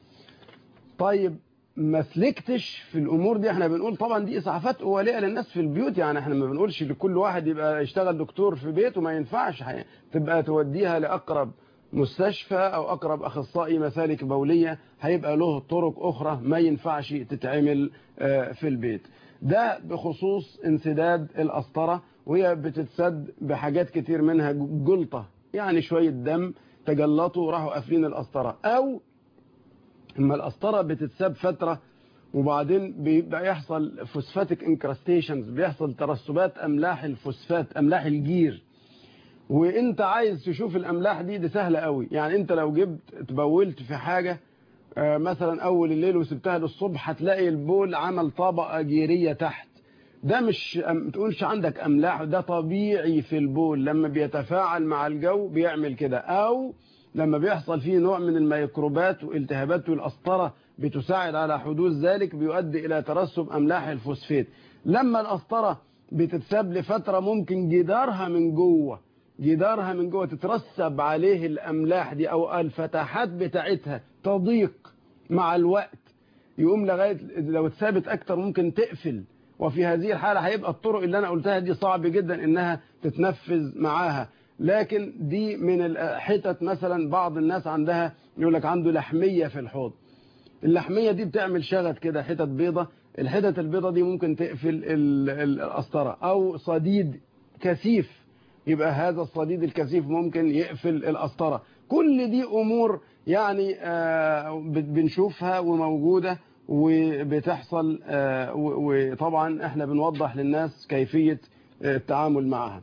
طيب ما سلكتش في الامور دي احنا بنقول طبعا دي اسعافات اوليه للناس في البيوت يعني احنا ما بنقولش لكل واحد يبقى يشتغل دكتور في بيته ما ينفعش حي- تبقى توديها لاقرب مستشفى او اقرب اخصائي مسالك بوليه هيبقى له طرق اخرى ما ينفعش تتعمل آه، في البيت ده بخصوص انسداد القسطره وهي بتتسد بحاجات كتير منها جلطه يعني شويه دم تجلطوا وراحوا قافلين القسطره او اما القسطره بتتساب فتره وبعدين بيبقى يحصل فوسفاتيك انكراستيشنز بيحصل ترسبات املاح الفوسفات املاح الجير وانت عايز تشوف الاملاح دي دي سهله قوي يعني انت لو جبت تبولت في حاجه آه، مثلا اول الليل وسبتها للصبح هتلاقي البول عمل طبقه جيريه تحت ده مش ما تقولش عندك املاح ده طبيعي في البول لما بيتفاعل مع الجو بيعمل كده او لما بيحصل فيه نوع من الميكروبات والتهابات والقسطره بتساعد على حدوث ذلك بيؤدي الى ترسب املاح الفوسفات لما القسطره بتتساب لفتره ممكن جدارها من جوه جدارها من جوه تترسب عليه الاملاح دي او الفتحات بتاعتها تضيق مع الوقت يقوم لغايه لو اتثابت اكتر ممكن تقفل وفي هذه الحاله هيبقى الطرق اللي انا قلتها دي صعب جدا انها تتنفذ معاها لكن دي من الحتت مثلا بعض الناس عندها يقول لك عنده لحميه في الحوض اللحميه دي بتعمل شغط كده حتت بيضه الحتت البيضه دي ممكن تقفل ال- ال- القسطره او صديد كثيف يبقى هذا الصديد الكثيف ممكن يقفل القسطره كل دي امور يعني آه، بت- بنشوفها وموجوده وبتحصل آه، و- وطبعا احنا بنوضح للناس كيفيه آه، التعامل معها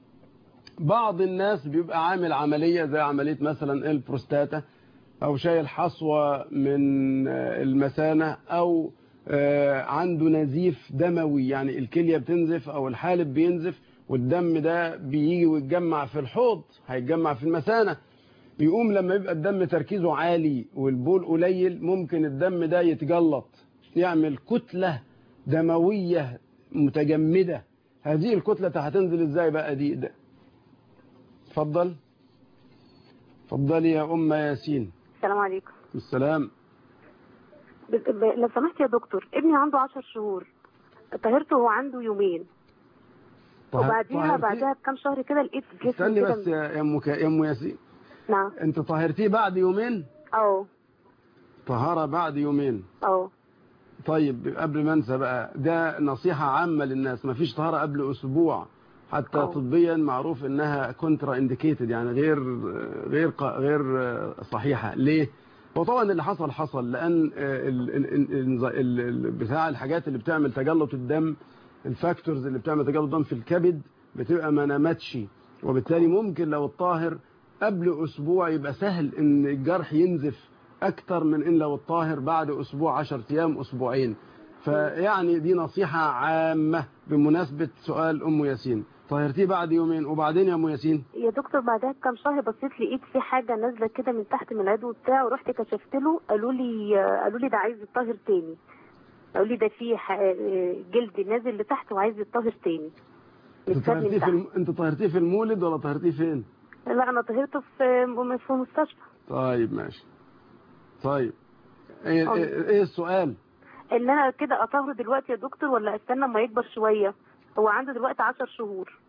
بعض الناس بيبقى عامل عملية زي عملية مثلا البروستاتا أو شايل حصوة من المثانة أو آه، عنده نزيف دموي يعني الكلية بتنزف أو الحالب بينزف والدم ده بيجي ويتجمع في الحوض هيتجمع في المثانة يقوم لما يبقى الدم تركيزه عالي والبول قليل ممكن الدم ده يتجلط يعمل كتلة دموية متجمدة هذه الكتلة هتنزل ازاي بقى دي ده اتفضل اتفضلي يا أم ياسين السلام عليكم السلام ب- ب- لو سمحت يا دكتور ابني عنده عشر شهور طهرته وهو عنده يومين طه- وبعديها طهرتيه؟ بعدها بكام شهر كده لقيت جسمه استني كده بس يا يا ام ك- يا ام ياسين نعم انت طهرتيه بعد يومين اه طهارة بعد يومين اه طيب قبل ما انسى بقى ده نصيحة عامة للناس ما فيش طهارة قبل اسبوع حتى أوه. طبيا معروف انها كونترا انديكيتد يعني غير غير ق- غير صحيحة ليه هو طبعا اللي حصل حصل لان ال- ال- ال- ال- ال- بتاع الحاجات اللي بتعمل تجلط الدم الفاكتورز اللي بتعمل تجلط الدم في الكبد بتبقى ما نمتش وبالتالي ممكن لو الطاهر قبل اسبوع يبقى سهل ان الجرح ينزف اكتر من ان لو الطاهر بعد اسبوع 10 ايام اسبوعين فيعني دي نصيحة عامة بمناسبة سؤال ام ياسين طهرتيه بعد يومين وبعدين يا ام ياسين يا دكتور بعدها بكام شهر بصيت لقيت في حاجه نازله كده من تحت من العدو بتاعه ورحت كشفت له قالوا لي قالوا لي ده عايز يتطهر تاني قالوا لي ده في ح- جلد نازل لتحت وعايز يتطهر تاني انت متساب من طهرتيه في تحت. الم... انت طهرتيه في المولد ولا طهرتيه فين لا انا طهرته في في مستشفى طيب ماشي طيب ايه, أه. ايه, إيه السؤال ان انا كده اطهره دلوقتي يا دكتور ولا استنى اما يكبر شويه هو عنده دلوقتي 10 شهور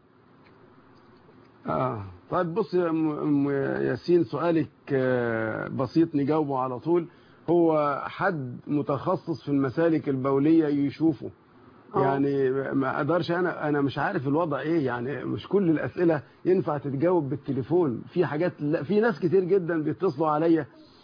اه طيب بص يا ام أم ياسين سؤالك آه، بسيط نجاوبه على طول هو حد متخصص في المسالك البولية يشوفه يعني ما اقدرش انا انا مش عارف الوضع ايه يعني مش كل الاسئله ينفع تتجاوب بالتليفون في حاجات لا في ناس كتير جدا بيتصلوا عليا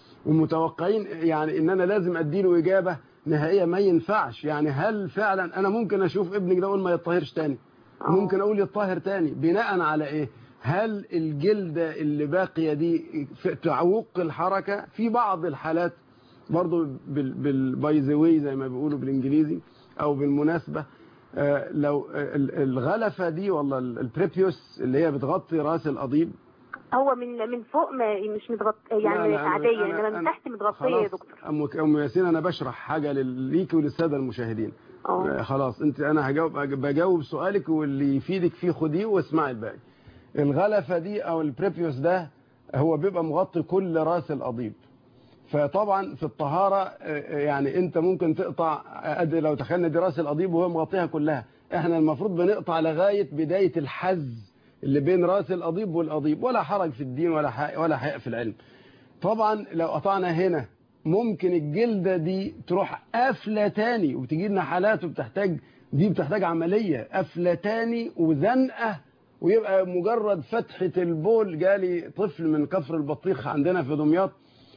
ومتوقعين يعني ان انا لازم اديله اجابه نهائيه ما ينفعش يعني هل فعلا انا ممكن اشوف ابنك ده اقول ما يتطهرش تاني ممكن اقول يتطهر تاني بناء على ايه هل الجلدة اللي باقية دي في- تعوق الحركة في بعض الحالات برضو بالبايزوي زي ما بيقولوا بالانجليزي او بالمناسبة آه، لو ال- الغلفة دي ولا ال- البريبيوس اللي هي بتغطي راس القضيب هو من من فوق ما مش متغطيه لا، يعني لا، أنا- عاديه أنا- انما من أنا- تحت متغطيه يا خلاص دكتور ام ام ياسين انا بشرح حاجه لل- ليكي وللساده المشاهدين اه آه، خلاص انت انا هجاوب بجاوب سؤالك واللي يفيدك فيه خديه واسمعي الباقي الغلفه دي او البريبيوس ده هو بيبقى مغطي كل راس القضيب فطبعا في الطهاره آه، يعني انت ممكن تقطع ادي لو تخيلنا دي راس القضيب وهو مغطيها كلها احنا المفروض بنقطع لغايه بدايه الحز اللي بين راس القضيب والقضيب ولا حرج في الدين ولا حق ولا حق في العلم طبعا لو قطعنا هنا ممكن الجلدة دي تروح قافلة تاني وبتجي لنا حالات وبتحتاج دي بتحتاج عملية قافلة تاني وزنقة ويبقى مجرد فتحة البول جالي طفل من كفر البطيخ عندنا في دمياط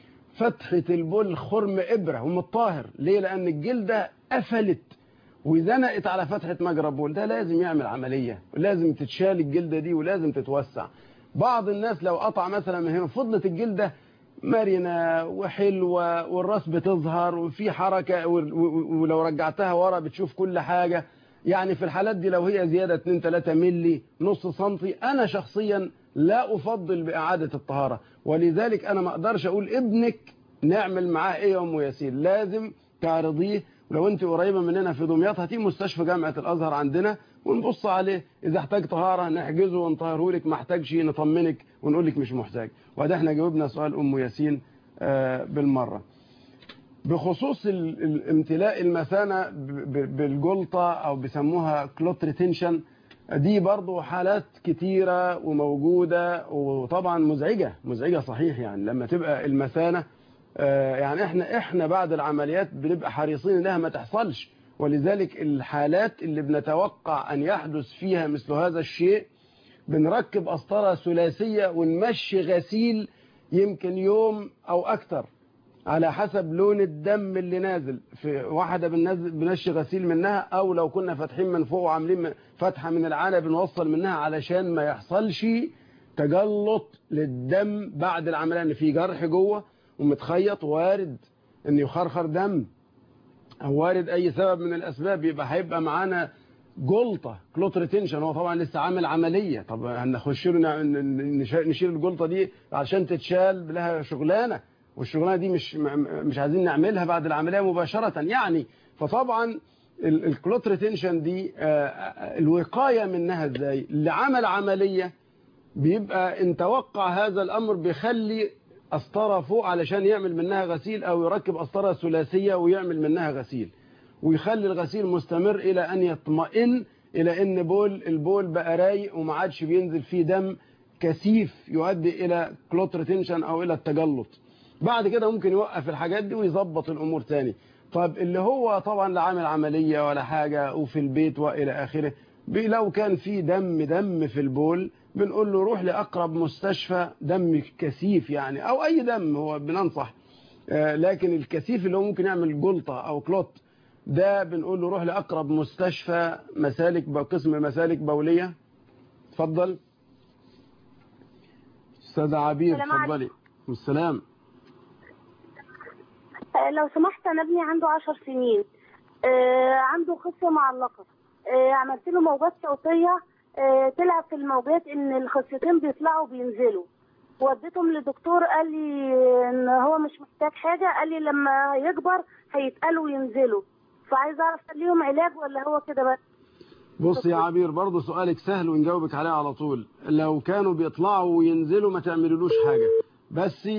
فتحة البول خرم إبرة ومتطاهر ليه لأن الجلدة قفلت وزنقت على فتحة مجرى البول ده لازم يعمل عملية ولازم تتشال الجلدة دي ولازم تتوسع بعض الناس لو قطع مثلا من هنا فضلت الجلدة مرنة وحلوة والراس بتظهر وفي حركة و- و- ولو رجعتها ورا بتشوف كل حاجة يعني في الحالات دي لو هي زيادة 2 3 ملي نص سنتي أنا شخصيا لا أفضل بإعادة الطهارة ولذلك أنا ما أقدرش أقول ابنك نعمل معاه إيه يا أم ياسين لازم تعرضيه ولو أنت قريبة مننا في دمياط هاتيه مستشفى جامعة الأزهر عندنا ونبص عليه إذا احتاج طهارة نحجزه ونطهره لك ما احتاجش نطمنك ونقول لك مش محتاج وده احنا جاوبنا سؤال أم ياسين آه، بالمرة بخصوص ال- ال- امتلاء المثانة ب- ب- بالجلطة أو بيسموها كلوت ريتنشن دي برضو حالات كتيرة وموجودة وطبعا مزعجة مزعجة صحيح يعني لما تبقى المثانة آه، يعني احنا احنا بعد العمليات بنبقى حريصين انها ما تحصلش ولذلك الحالات اللي بنتوقع ان يحدث فيها مثل هذا الشيء بنركب قسطرة ثلاثية ونمشي غسيل يمكن يوم او اكتر على حسب لون الدم اللي نازل في واحدة بننزل بنشي غسيل منها او لو كنا فاتحين من فوق وعاملين من- فتحة من العانة بنوصل منها علشان ما يحصلش تجلط للدم بعد العملية ان في جرح جوه ومتخيط وارد ان يخرخر دم أو وارد أي سبب من الأسباب يبقى هيبقى معانا جلطة كلوت ريتنشن هو طبعا لسه عامل عملية طب هنخش له نع- ن- نش- نشيل الجلطة دي عشان تتشال لها شغلانة والشغلانة دي مش م- مش عايزين نعملها بعد العملية مباشرة يعني فطبعا ال- الكلوت ريتنشن دي آه، آه، الوقاية منها ازاي اللي عمل عملية بيبقى ان توقع هذا الامر بيخلي قسطره فوق علشان يعمل منها غسيل او يركب قسطره ثلاثيه ويعمل منها غسيل ويخلي الغسيل مستمر الى ان يطمئن الى ان بول البول بقى رايق وما عادش بينزل فيه دم كثيف يؤدي الى كلوت ريتنشن او الى التجلط بعد كده ممكن يوقف الحاجات دي ويظبط الامور تاني طب اللي هو طبعا لا عامل عمليه ولا حاجه وفي البيت والى اخره بي- لو كان في دم دم في البول بنقول له روح لاقرب مستشفى دم كثيف يعني او اي دم هو بننصح آه، لكن الكثيف اللي هو ممكن يعمل جلطه او كلوت ده بنقول له روح لاقرب مستشفى مسالك قسم مسالك بوليه اتفضل استاذ عبير السلام عليكم. اتفضلي والسلام آه، لو سمحت انا ابني عنده عشر سنين آه، عنده خصية معلقة آه، عملت له موجات صوتية آه، طلع في الموجات ان الخصيتين بيطلعوا وبينزلوا وديتهم لدكتور قال لي ان هو مش محتاج حاجة قال لي لما يكبر هيتقلوا وينزلوا فعايز اعرف هل ليهم علاج ولا هو كده بس بص يا عبير برضه سؤالك سهل ونجاوبك عليه على طول لو كانوا بيطلعوا وينزلوا ما تعملولوش حاجة بس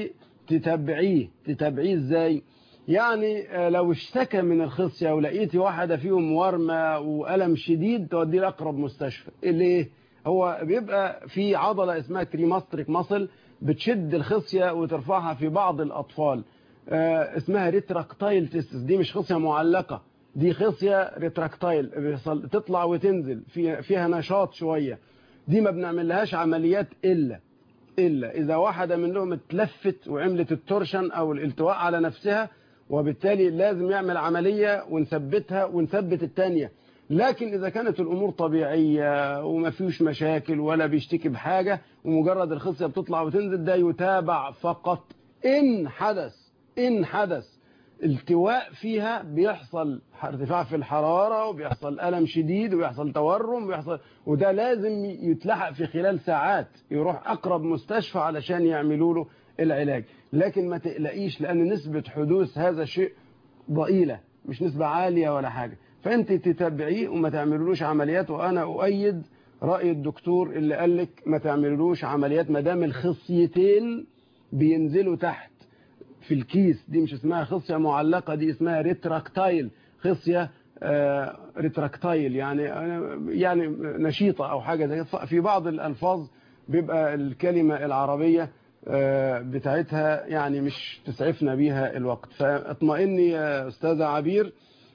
تتابعيه تتابعيه ازاي يعني آه، لو اشتكى من الخصية ولقيتي واحدة فيهم ورمة وألم شديد توديه لأقرب مستشفى ليه هو بيبقى في عضلة اسمها كريماستريك ماسل بتشد الخصية وترفعها في بعض الأطفال آه، اسمها ريتراكتايل تيستس دي مش خصية معلقة دي خصية ريتراكتايل بيحصل- تطلع وتنزل في فيها نشاط شوية دي ما بنعملهاش عمليات إلا إلا إذا واحدة منهم اتلفت وعملت التورشن أو الالتواء على نفسها وبالتالي لازم يعمل عملية ونثبتها ونثبت التانية لكن إذا كانت الأمور طبيعية وما فيش مشاكل ولا بيشتكي بحاجة ومجرد الخصية بتطلع وتنزل ده يتابع فقط إن حدث إن حدث التواء فيها بيحصل ارتفاع في الحرارة وبيحصل ألم شديد وبيحصل تورم وبيحصل وده لازم يتلحق في خلال ساعات يروح أقرب مستشفى علشان يعملوا له العلاج لكن ما تقلقيش لأن نسبة حدوث هذا الشيء ضئيلة مش نسبة عالية ولا حاجة فأنت تتابعيه وما تعملولوش عمليات وأنا أؤيد رأي الدكتور اللي قال لك ما تعملولوش عمليات ما دام الخصيتين بينزلوا تحت في الكيس دي مش اسمها خصية معلقة دي اسمها ريتراكتايل خصية آه، ريتراكتايل يعني يعني نشيطة أو حاجة زي كده. في بعض الألفاظ بيبقى الكلمة العربية آه، بتاعتها يعني مش تسعفنا بيها الوقت فاطمئني يا أستاذة عبير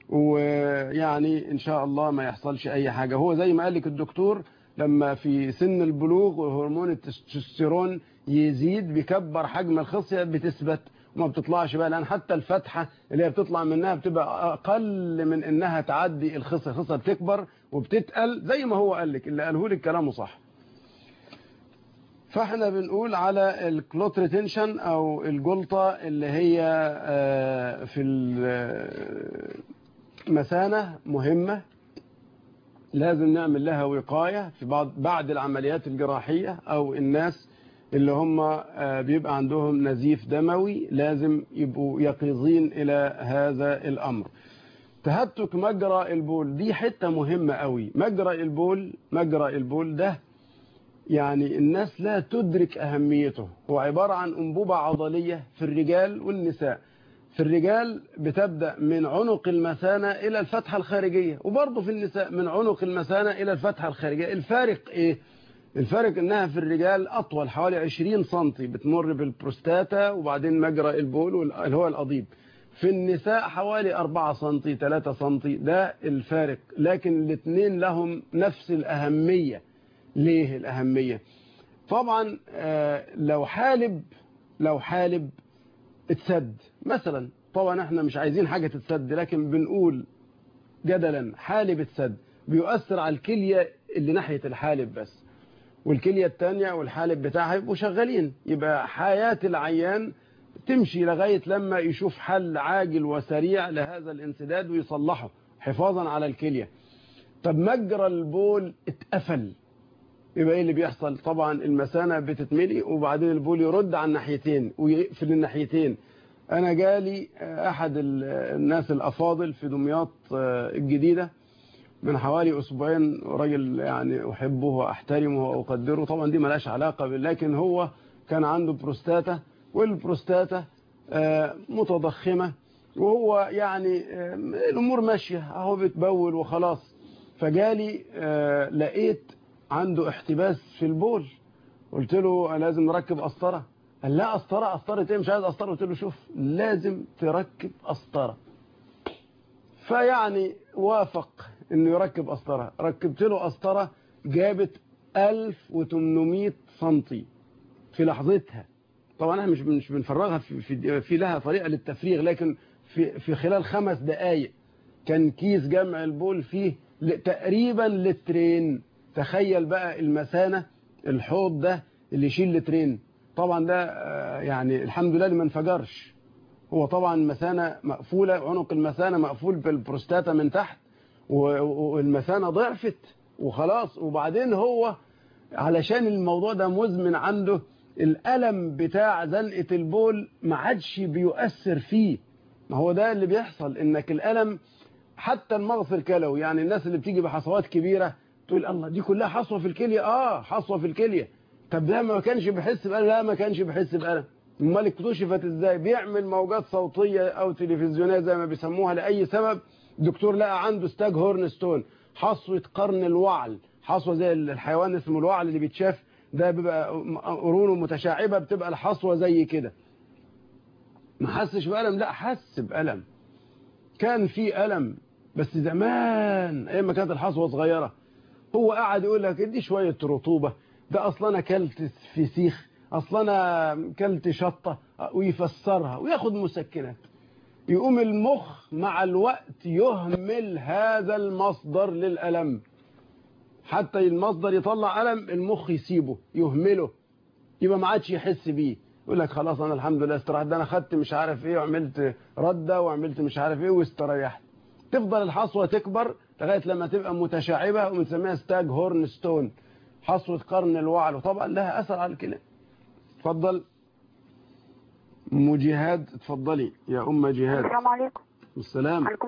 ويعني إن شاء الله ما يحصلش أي حاجة هو زي ما قال لك الدكتور لما في سن البلوغ وهرمون التستوستيرون يزيد بيكبر حجم الخصية بتثبت وما بتطلعش بقى لأن حتى الفتحة اللي هي بتطلع منها بتبقى أقل من إنها تعدي الخصية الخصية بتكبر وبتتقل زي ما هو قال لك اللي قاله لك كلامه صح فاحنا بنقول على الكلوت ريتنشن او الجلطة اللي هي آه، في المثانة مهمة لازم نعمل لها وقاية في بعض بعد العمليات الجراحية او الناس اللي هم آه، بيبقى عندهم نزيف دموي لازم يبقوا يقظين الى هذا الامر تهتك مجرى البول دي حتة مهمة قوي مجرى البول مجرى البول ده يعني الناس لا تدرك أهميته هو عبارة عن أنبوبة عضلية في الرجال والنساء في الرجال بتبدأ من عنق المثانة إلى الفتحة الخارجية وبرضه في النساء من عنق المثانة إلى الفتحة الخارجية الفارق إيه؟ الفارق إنها في الرجال أطول حوالي 20 سنتي بتمر بالبروستاتا وبعدين مجرى البول وال- اللي هو القضيب في النساء حوالي 4 سنتي 3 سنتي ده الفارق لكن الاثنين لهم نفس الأهمية ليه الأهمية طبعا آه، لو حالب لو حالب اتسد مثلا طبعا احنا مش عايزين حاجة تتسد لكن بنقول جدلا حالب اتسد بيؤثر على الكلية اللي ناحية الحالب بس والكلية التانية والحالب بتاعها يبقوا شغالين يبقى حياة العيان تمشي لغاية لما يشوف حل عاجل وسريع لهذا الانسداد ويصلحه حفاظا على الكلية طب مجرى البول اتقفل يبقى ايه اللي بيحصل طبعا المثانة بتتملي وبعدين البول يرد على الناحيتين ويقفل الناحيتين انا جالي احد ال- الناس الافاضل في دمياط آه، الجديدة من حوالي اسبوعين راجل يعني احبه واحترمه واقدره طبعا دي ملهاش علاقة بال- لكن هو كان عنده بروستاتا والبروستاتا آه، متضخمة وهو يعني آه، الامور ماشية اهو بتبول وخلاص فجالي آه، لقيت عنده احتباس في البول قلت له لازم نركب قسطره قال لا قسطره قسطره ايه مش عايز قسطره قلت له شوف لازم تركب قسطره فيعني وافق انه يركب قسطره ركبت له قسطره جابت 1800 سنتي في لحظتها طبعا احنا مش مش بنفرغها في, في, في لها طريقه للتفريغ لكن في في خلال خمس دقائق كان كيس جمع البول فيه ل- تقريبا لترين تخيل بقى المثانه الحوض ده اللي يشيل لترين طبعا ده آه، يعني الحمد لله اللي ما انفجرش هو طبعا المثانه مقفوله عنق المثانه مقفول بالبروستاتا من تحت و- و- والمثانه ضعفت وخلاص وبعدين هو علشان الموضوع ده مزمن عنده الألم بتاع زنقة البول ما عادش بيؤثر فيه ما هو ده اللي بيحصل انك الألم حتى المغص الكلوي يعني الناس اللي بتيجي بحصوات كبيرة تقول الله دي كلها حصوة في الكلية اه حصوة في الكلية طب ده ما كانش بيحس بألم لا ما كانش بيحس بألم امال اكتشفت ازاي بيعمل موجات صوتية او تلفزيونية زي ما بيسموها لأي سبب الدكتور لقى عنده ستاج هورن ستون حصوة قرن الوعل حصوة زي الحيوان اسمه الوعل اللي بيتشاف ده بيبقى قرونه متشعبة بتبقى الحصوة زي كده ما حسش بألم لا حس بألم كان في ألم بس زمان ايام ما كانت الحصوة صغيرة هو قاعد يقول لك ادي شوية رطوبة ده اصلا انا كلت فسيخ اصلا انا كلت شطة ويفسرها وياخد مسكنات يقوم المخ مع الوقت يهمل هذا المصدر للألم حتى المصدر يطلع ألم المخ يسيبه يهمله يبقى ما عادش يحس بيه يقول لك خلاص انا الحمد لله استريحت ده انا خدت مش عارف ايه وعملت رده وعملت مش عارف ايه واستريحت تفضل الحصوه تكبر لغايه لما تبقى متشعبه وبنسميها ستاج هورن ستون حصوه قرن الوعل وطبعا لها اثر على الكلى اتفضل ام جهاد اتفضلي يا ام جهاد السلام عليكم السلام عليكم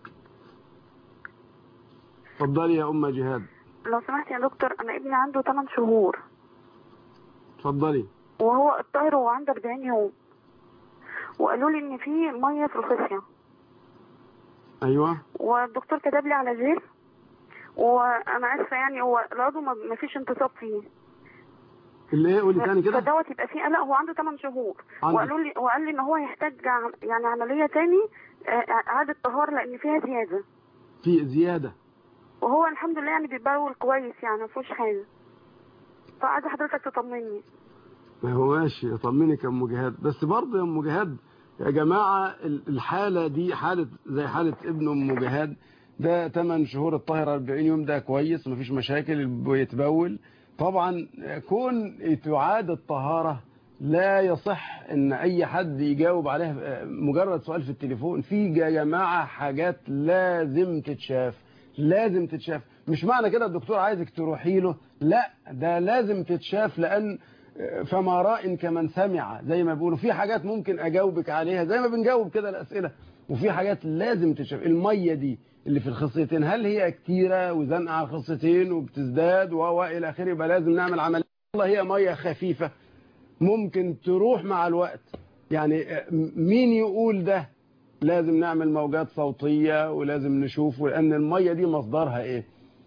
اتفضلي يا ام جهاد لو سمحت يا دكتور انا ابني عنده 8 شهور اتفضلي وهو الطاهر وهو عنده 40 يوم وقالوا لي ان في ميه في الخصيه ايوه والدكتور كتب لي على جيل وانا اسفه يعني هو العضو ما ما فيش انتصاب فيه اللي ايه قولي تاني كده فدوت يبقى فيه قلق هو عنده 8 شهور عنده. وقالوا لي وقال لي ان هو يحتاج عم- يعني عمليه تاني آه، اعاده طهاره لان فيها زياده في زياده وهو الحمد لله يعني بيبول كويس يعني ما فيهوش حاجه فعايزه حضرتك تطمني ما هو ماشي اطمنك يا ام جهاد بس برضه يا ام جهاد يا جماعه ال- الحاله دي حاله زي حاله ابن ام جهاد ده 8 شهور الطاهر 40 يوم ده كويس مفيش مشاكل بيتبول طبعا كون تعاد الطهاره لا يصح ان اي حد يجاوب عليها مجرد سؤال في التليفون في يا جماعه حاجات لازم تتشاف لازم تتشاف مش معنى كده الدكتور عايزك تروحي له لا ده لازم تتشاف لان فما راء كمن سمع زي ما بيقولوا في حاجات ممكن اجاوبك عليها زي ما بنجاوب كده الاسئله وفي حاجات لازم تتشاف الميه دي اللي في الخصيتين هل هي كتيره وزنقه على الخصيتين وبتزداد و الى اخره يبقى لازم نعمل عمليه والله هي ميه خفيفه ممكن تروح مع الوقت يعني مين يقول ده لازم نعمل موجات صوتيه ولازم نشوف لان الميه دي مصدرها ايه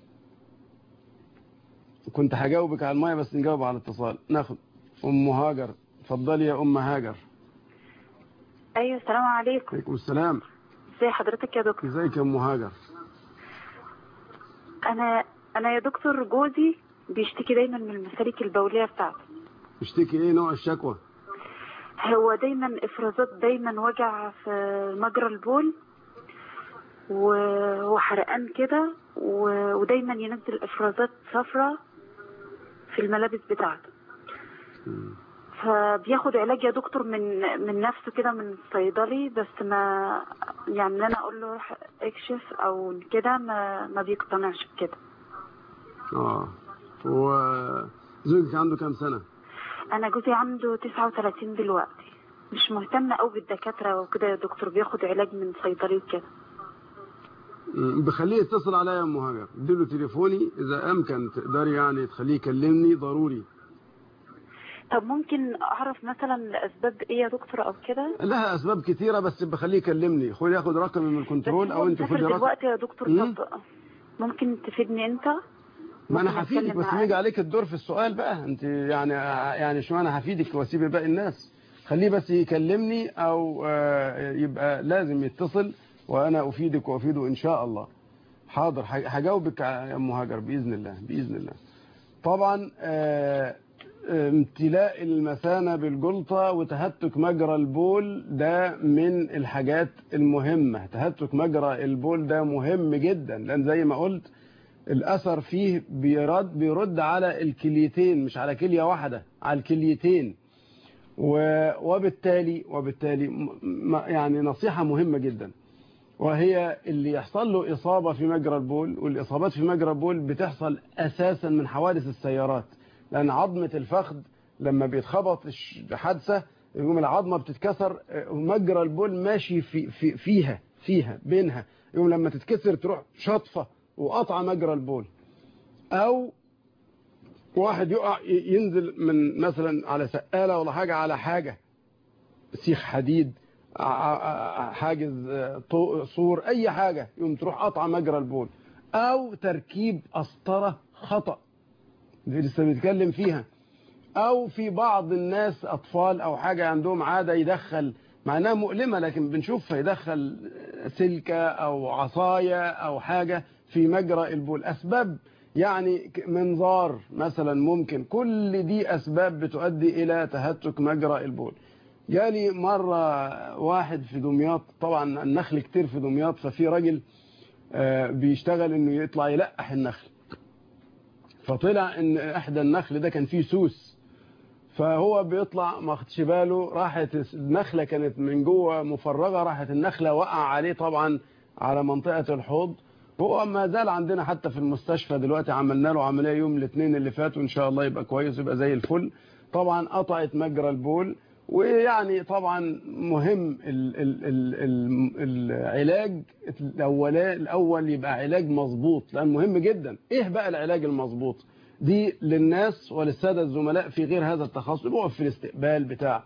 كنت هجاوبك على الميه بس نجاوب على الاتصال ناخد ام هاجر اتفضلي يا ام هاجر ايوه السلام عليكم عليكم السلام ازي حضرتك يا دكتور ازيك يا ام هاجر انا انا يا دكتور جوزي بيشتكي دايما من المسالك البوليه بتاعته اشتكي ايه نوع الشكوى هو دايما افرازات دايما وجع في مجرى البول و- وحرقان كده و- ودايما ينزل افرازات صفراء في الملابس بتاعته فبياخد علاج يا دكتور من من نفسه كده من الصيدلي بس ما يعني ان انا اقول له روح اكشف او كده ما ما بيقتنعش بكده اه هو زوجك عنده كام سنة انا جوزي عنده 39 دلوقتي مش مهتمة قوي بالدكاترة وكده يا دكتور بياخد علاج من صيدلي وكده م، بخليه يتصل عليا يا ام هاجر اديله تليفوني اذا امكن تقدري يعني تخليه يكلمني ضروري طب ممكن اعرف مثلا الاسباب ايه يا دكتور او كده لها اسباب كتيره بس بخليه يكلمني خد ياخد رقمي من الكنترول او انت مسافر خدي رقم دلوقتي يا دكتور مم. طب ممكن تفيدني انت ما انا ممكن هفيدك أتكلم بس معاه؟ يجي عليك الدور في السؤال بقى انت يعني يعني شو انا هفيدك واسيب باقي الناس خليه بس يكلمني او آه، يبقى لازم يتصل وانا افيدك وافيده ان شاء الله حاضر ه- هجاوبك يا ام هاجر باذن الله باذن الله طبعا آه، امتلاء المثانة بالجلطة وتهتك مجرى البول ده من الحاجات المهمة تهتك مجرى البول ده مهم جدا لأن زي ما قلت الأثر فيه بيرد, بيرد على الكليتين مش على كلية واحدة على الكليتين و- وبالتالي وبالتالي م- م- يعني نصيحة مهمة جدا وهي اللي يحصل له إصابة في مجرى البول والإصابات في مجرى البول بتحصل أساسا من حوادث السيارات لأن عظمة الفخذ لما بيتخبط الش- حادثة يقوم العظمة بتتكسر آه، ومجرى البول ماشي في في فيها فيها بينها يقوم لما تتكسر تروح شطفة وقطع مجرى البول أو واحد يقع ي- ينزل من مثلا على سقالة ولا حاجة على حاجة سيخ حديد ع- ع- حاجز آه، طو- سور اي حاجة يقوم تروح قطع مجرى البول او تركيب قسطرة خطأ دي لسه بنتكلم فيها او في بعض الناس اطفال او حاجة عندهم عادة يدخل مع انها مؤلمة لكن بنشوفها يدخل سلكة او عصاية او حاجة في مجرى البول اسباب يعني ك- منظار مثلا ممكن كل دي اسباب بتؤدي الى تهتك مجرى البول جالي مرة واحد في دمياط طبعا النخل كتير في دمياط ففي راجل آه، بيشتغل انه يطلع يلقح النخل فطلع ان احدى النخل ده كان فيه سوس فهو بيطلع ما خدش باله راحت النخلة كانت من جوه مفرغة راحت النخلة وقع عليه طبعا على منطقة الحوض هو ما زال عندنا حتى في المستشفى دلوقتي عملنا له عملية يوم الاثنين اللي فات وان شاء الله يبقى كويس يبقى زي الفل طبعا قطعت مجرى البول ويعني طبعا مهم ال ال ال ال العلاج الأولى الأول يبقى علاج مظبوط لأن مهم جدا إيه بقى العلاج المظبوط دي للناس وللسادة الزملاء في غير هذا التخصص بقف في الاستقبال بتاع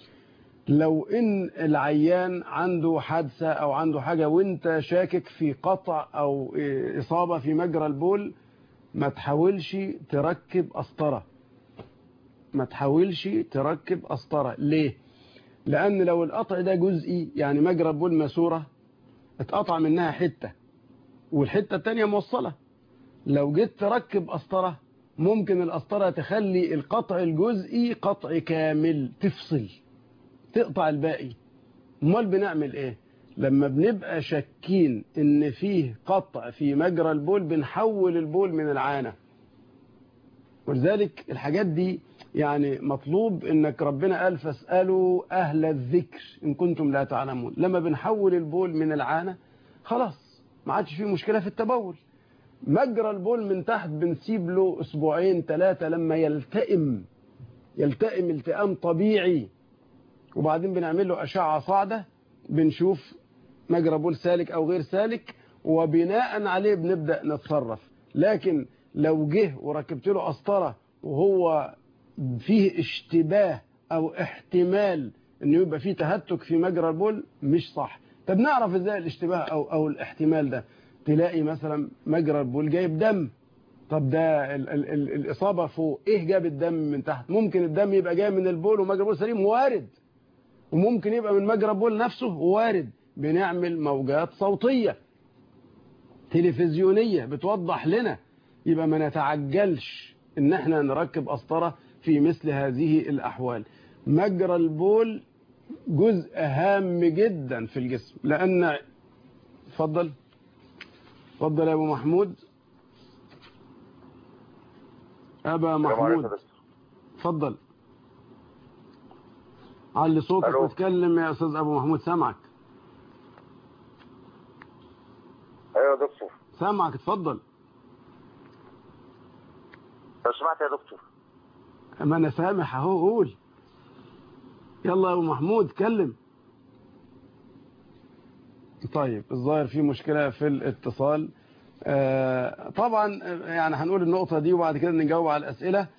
لو ان العيان عنده حادثة او عنده حاجة وانت شاكك في قطع او اصابة في مجرى البول ما تحاولش تركب قسطرة ما تحاولش تركب قسطرة ليه لان لو القطع ده جزئي يعني مجرى البول ماسورة اتقطع منها حتة والحتة التانية موصلة لو جيت تركب قسطرة ممكن القسطرة تخلي القطع الجزئي قطع كامل تفصل تقطع الباقي امال بنعمل ايه لما بنبقى شاكين ان فيه قطع في مجرى البول بنحول البول من العانة ولذلك الحاجات دي يعني مطلوب انك ربنا قال فاسألوا اهل الذكر ان كنتم لا تعلمون لما بنحول البول من العانة خلاص ما عادش فيه مشكلة في التبول مجرى البول من تحت بنسيب له اسبوعين ثلاثة لما يلتئم يلتئم التئام طبيعي وبعدين بنعمل له أشعة صاعدة بنشوف مجرى بول سالك أو غير سالك وبناء عليه بنبدأ نتصرف لكن لو جه وركبت له قسطرة وهو فيه اشتباه أو احتمال انه يبقى فيه تهتك في مجرى البول مش صح طب نعرف ازاي الاشتباه أو, أو الاحتمال ده تلاقي مثلا مجرى البول جايب دم طب ده ال ال ال الإصابة فوق إيه جاب الدم من تحت ممكن الدم يبقى جاي من البول ومجرى البول سليم وارد وممكن يبقى من مجرى البول نفسه وارد بنعمل موجات صوتية تلفزيونية بتوضح لنا يبقى ما نتعجلش ان احنا نركب قسطرة في مثل هذه الأحوال مجرى البول جزء هام جدا في الجسم لأن اتفضل اتفضل يا أبو محمود أبا محمود اتفضل علي صوتك ألو. واتكلم يا استاذ ابو محمود سامعك ايوه يا دكتور سامعك اتفضل لو سمعت يا دكتور ما انا سامح اهو قول يلا يا ابو محمود اتكلم طيب الظاهر في مشكلة في الاتصال آه، طبعا آه، يعني هنقول النقطة دي وبعد كده نجاوب على الأسئلة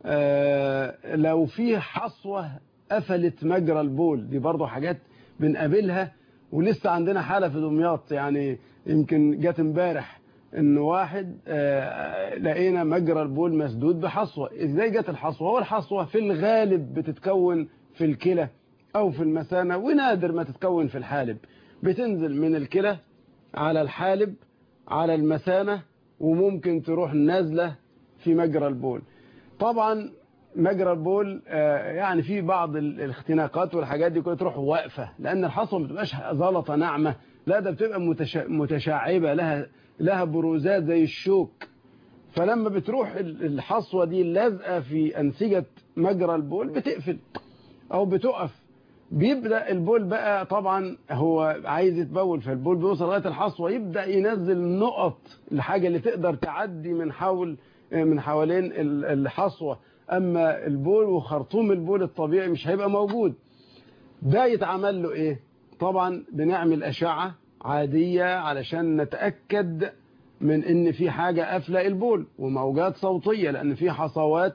آه، لو في حصوة قفلت مجرى البول دي برضو حاجات بنقابلها ولسه عندنا حالة في دمياط يعني يمكن جت امبارح ان واحد آه، لقينا مجرى البول مسدود بحصوة ازاي جت الحصوة هو الحصوة في الغالب بتتكون في الكلى او في المثانة ونادر ما تتكون في الحالب بتنزل من الكلى على الحالب على المثانة وممكن تروح نازلة في مجرى البول طبعا مجرى البول آه، يعني في بعض ال- الاختناقات والحاجات دي كلها تروح واقفة لأن الحصوة ما بتبقاش زلطة ناعمة لا ده بتبقى متشا- متشعبة لها لها بروزات زي الشوك فلما بتروح ال- الحصوة دي لازقة في أنسجة مجرى البول بتقفل أو بتقف بيبدأ البول بقى طبعا هو عايز يتبول فالبول بيوصل لغاية الحصوة يبدأ ينزل نقط الحاجة اللي تقدر تعدي من حول من حوالين ال- الحصوة أما البول وخرطوم البول الطبيعي مش هيبقى موجود ده يتعمل له إيه طبعا بنعمل أشعة عادية علشان نتأكد من إن في حاجة قافلة البول وموجات صوتية لأن في حصوات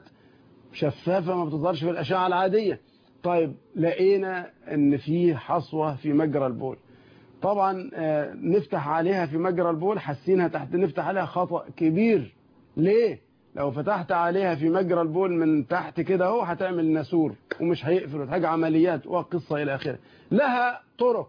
شفافة ما بتظهرش في الأشعة العادية طيب لقينا ان في حصوة في مجرى البول طبعا آه، نفتح عليها في مجرى البول حاسينها تحت نفتح عليها خطأ كبير ليه لو فتحت عليها في مجرى البول من تحت كده اهو هتعمل نسور ومش هيقفل وتحتاج عمليات وقصة الى اخره لها طرق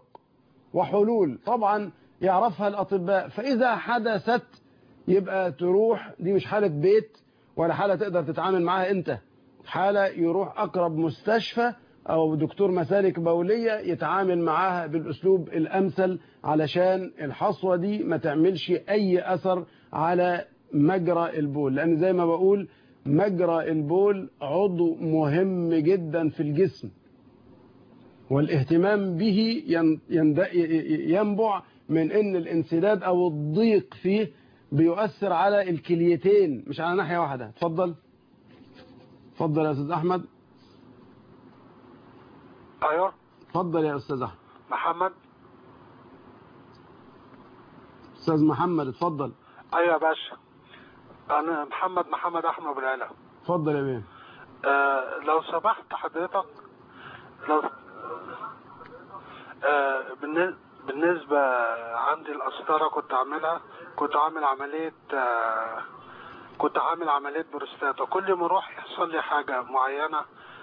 وحلول طبعا يعرفها الاطباء فاذا حدثت يبقى تروح دي مش حالة بيت ولا حالة تقدر تتعامل معاها انت حالة يروح أقرب مستشفى أو دكتور مسالك بولية يتعامل معاها بالأسلوب الأمثل علشان الحصوة دي ما تعملش أي أثر على مجرى البول لأن زي ما بقول مجرى البول عضو مهم جدا في الجسم والاهتمام به ين- يند- ينبع من ان الانسداد او الضيق فيه بيؤثر على الكليتين مش على ناحية واحدة اتفضل اتفضل يا استاذ احمد ايوه اتفضل يا استاذ احمد محمد استاذ محمد اتفضل ايوه يا باشا انا محمد محمد احمد ابو العلا اتفضل يا بيه آه لو سمحت حضرتك لو آه بالن- بالنسبة عندي القسطرة كنت عاملها كنت عامل عملية آه كنت عامل عملية بروستاتا كل ما اروح يحصل لي حاجة معينة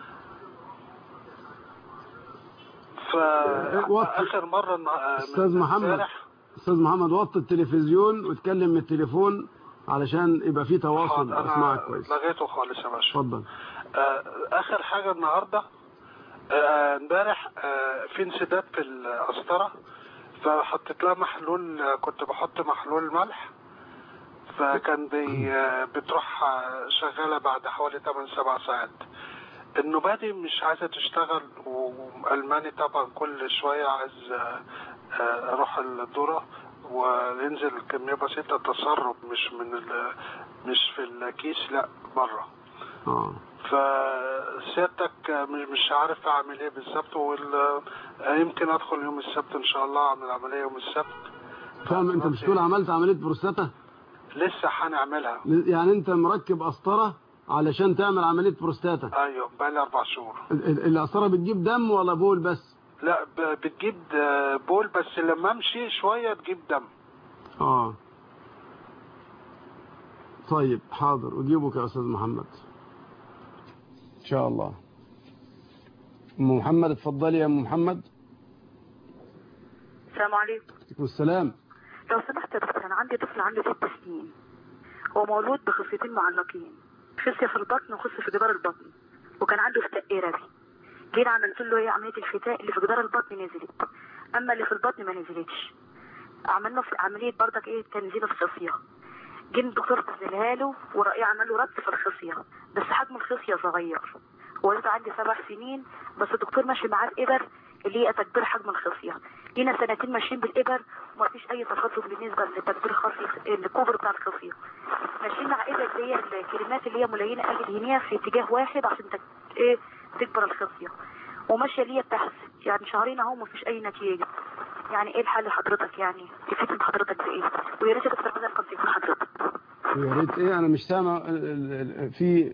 ف اخر مرة النه- آه، من استاذ محمد امبارح استاذ محمد وطي التلفزيون واتكلم من التليفون علشان يبقى في تواصل حاضر، اسمعك انا كويس لغيته خالص يا باشا اتفضل آه، اخر حاجه النهارده آه، امبارح آه، في انسداد في القسطره فحطيت لها محلول آه، كنت بحط محلول ملح فكان بي آه، بتروح آه، شغاله بعد حوالي 8 7 ساعات النوبادي مش عايزه تشتغل والماني طبعا كل شويه عايز آه، آه، اروح الذره وينزل كميه بسيطه تسرب مش من ال- مش في الكيس لا بره اه فسيادتك مش مش عارف اعمل ايه بالظبط وال يمكن ادخل يوم السبت ان شاء الله اعمل عمليه يوم السبت فاهم انت مش تقول عملت عمليه بروستاتا لسه هنعملها يعني انت مركب قسطره علشان تعمل عمليه بروستاتا ايوه بقالي اربع شهور ال- ال- القسطره بتجيب دم ولا بول بس لا ب- بتجيب آه، بول بس لما امشي شويه تجيب دم اه طيب حاضر اجيبك يا استاذ محمد ان شاء الله ام محمد اتفضلي يا ام محمد السلام عليكم عليكم السلام لو سمحت يا دكتور انا عندي طفل عنده ست سنين هو مولود بخصيتين معلقين خصية في البطن وخصية في جدار البطن وكان عنده فتاء ربي جينا عملت له ايه عمليه الفتاء اللي في جدار البطن نزلت اما اللي في البطن ما نزلتش عملنا في عمليه بردك ايه تنزيل الخصيه جه الدكتور نزلها له ورأيه عمل له رد في الخصيه بس حجم الخصيه صغير ولد عندي سبع سنين بس الدكتور ماشي معاه الإبر اللي هي تكبير حجم الخصية لينا سنتين ماشيين بالإبر وما فيش أي تخصص بالنسبة لتكبير خصية الكوبر بتاع الخصية ماشيين مع إبر اللي هي الكلمات اللي هي ملينة أجل هنا في اتجاه واحد عشان تك... إيه تكبر الخصية وماشية ليا بتحت يعني شهرين أهو ما فيش أي نتيجة يعني إيه الحل حضرتك يعني تفيد حضرتك بإيه ويا ريت دكتور بدر كنت يكون حضرتك يا ريت ايه انا مش سامع ال- ال- ال- في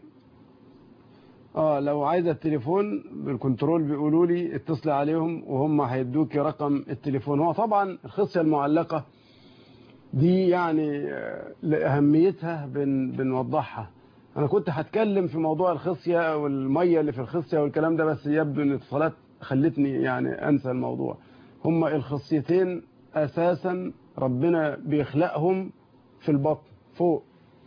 اه لو عايزه التليفون بالكنترول بيقولوا لي اتصلي عليهم وهم هيدوك رقم التليفون هو طبعا الخصيه المعلقه دي يعني آه، لاهميتها بن بنوضحها انا كنت هتكلم في موضوع الخصيه والميه اللي في الخصيه والكلام ده بس يبدو ان الاتصالات خلتني يعني انسى الموضوع هما الخصيتين اساسا ربنا بيخلقهم في البطن فوق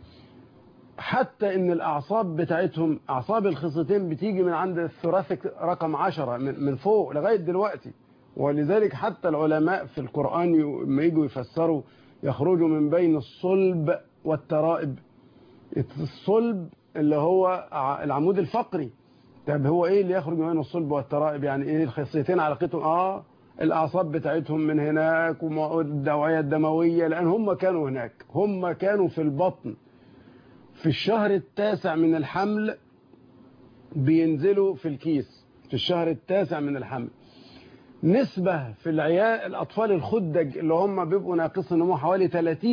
حتى ان الاعصاب بتاعتهم اعصاب الخصيتين بتيجي من عند الثوراسيك رقم عشرة من من فوق لغاية دلوقتي ولذلك حتى العلماء في القرآن ي- لما يجوا يفسروا يخرجوا من بين الصلب والترائب الصلب اللي هو ع- العمود الفقري طب هو ايه اللي يخرج من بين الصلب والترائب يعني ايه الخصيتين علاقتهم اه الاعصاب بتاعتهم من هناك والدوعية الدموية لان هم كانوا هناك هم كانوا في البطن في الشهر التاسع من الحمل بينزلوا في الكيس في الشهر التاسع من الحمل نسبة في العيال الأطفال الخدج اللي هم بيبقوا ناقص النمو حوالي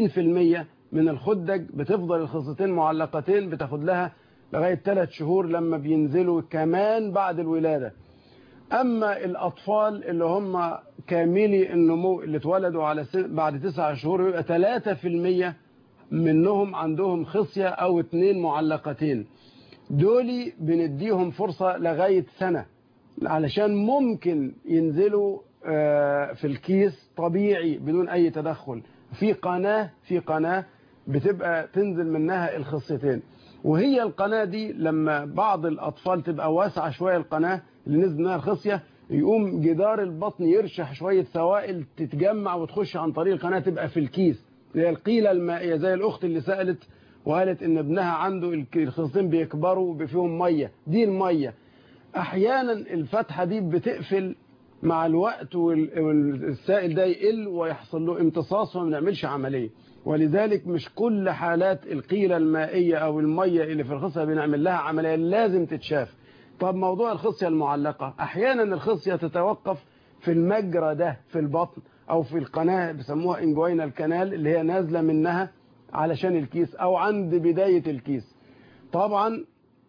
30% من الخدج بتفضل الخصيتين معلقتين بتاخد لها لغاية 3 شهور لما بينزلوا كمان بعد الولادة أما الأطفال اللي هم كاملي النمو اللي اتولدوا على سن بعد 9 شهور يبقى 3% منهم عندهم خصية أو اتنين معلقتين دولي بنديهم فرصة لغاية سنة علشان ممكن ينزلوا آه، في الكيس طبيعي بدون أي تدخل في قناة في قناة بتبقى تنزل منها الخصيتين وهي القناة دي لما بعض الأطفال تبقى واسعة شوية القناة اللي نزل منها الخصية يقوم جدار البطن يرشح شوية سوائل تتجمع وتخش عن طريق القناة تبقى في الكيس زي القيلة المائية زي الأخت اللي سألت وقالت إن ابنها عنده الك- الخصين بيكبروا وفيهم مية دي المية أحيانا الفتحة دي بتقفل مع الوقت وال- والسائل ده يقل ويحصل له امتصاص وما بنعملش عملية ولذلك مش كل حالات القيلة المائية أو المية اللي في الخصية بنعمل لها عملية لازم تتشاف طب موضوع الخصية المعلقة أحيانا الخصية تتوقف في المجرى ده في البطن أو في القناة بيسموها انجوينال كانال اللي هي نازلة منها علشان الكيس أو عند بداية الكيس طبعا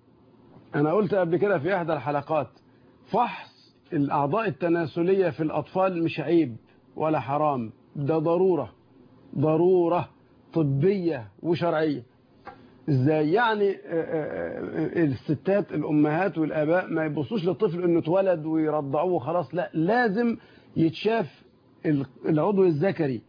أنا قلت قبل كده في إحدى الحلقات فحص الأعضاء التناسلية في الأطفال مش عيب ولا حرام ده ضرورة ضرورة طبية وشرعية ازاي يعني آه، آه، آه، الستات الامهات والاباء ما يبصوش للطفل انه اتولد ويرضعوه وخلاص لا لازم يتشاف ال- العضو الذكري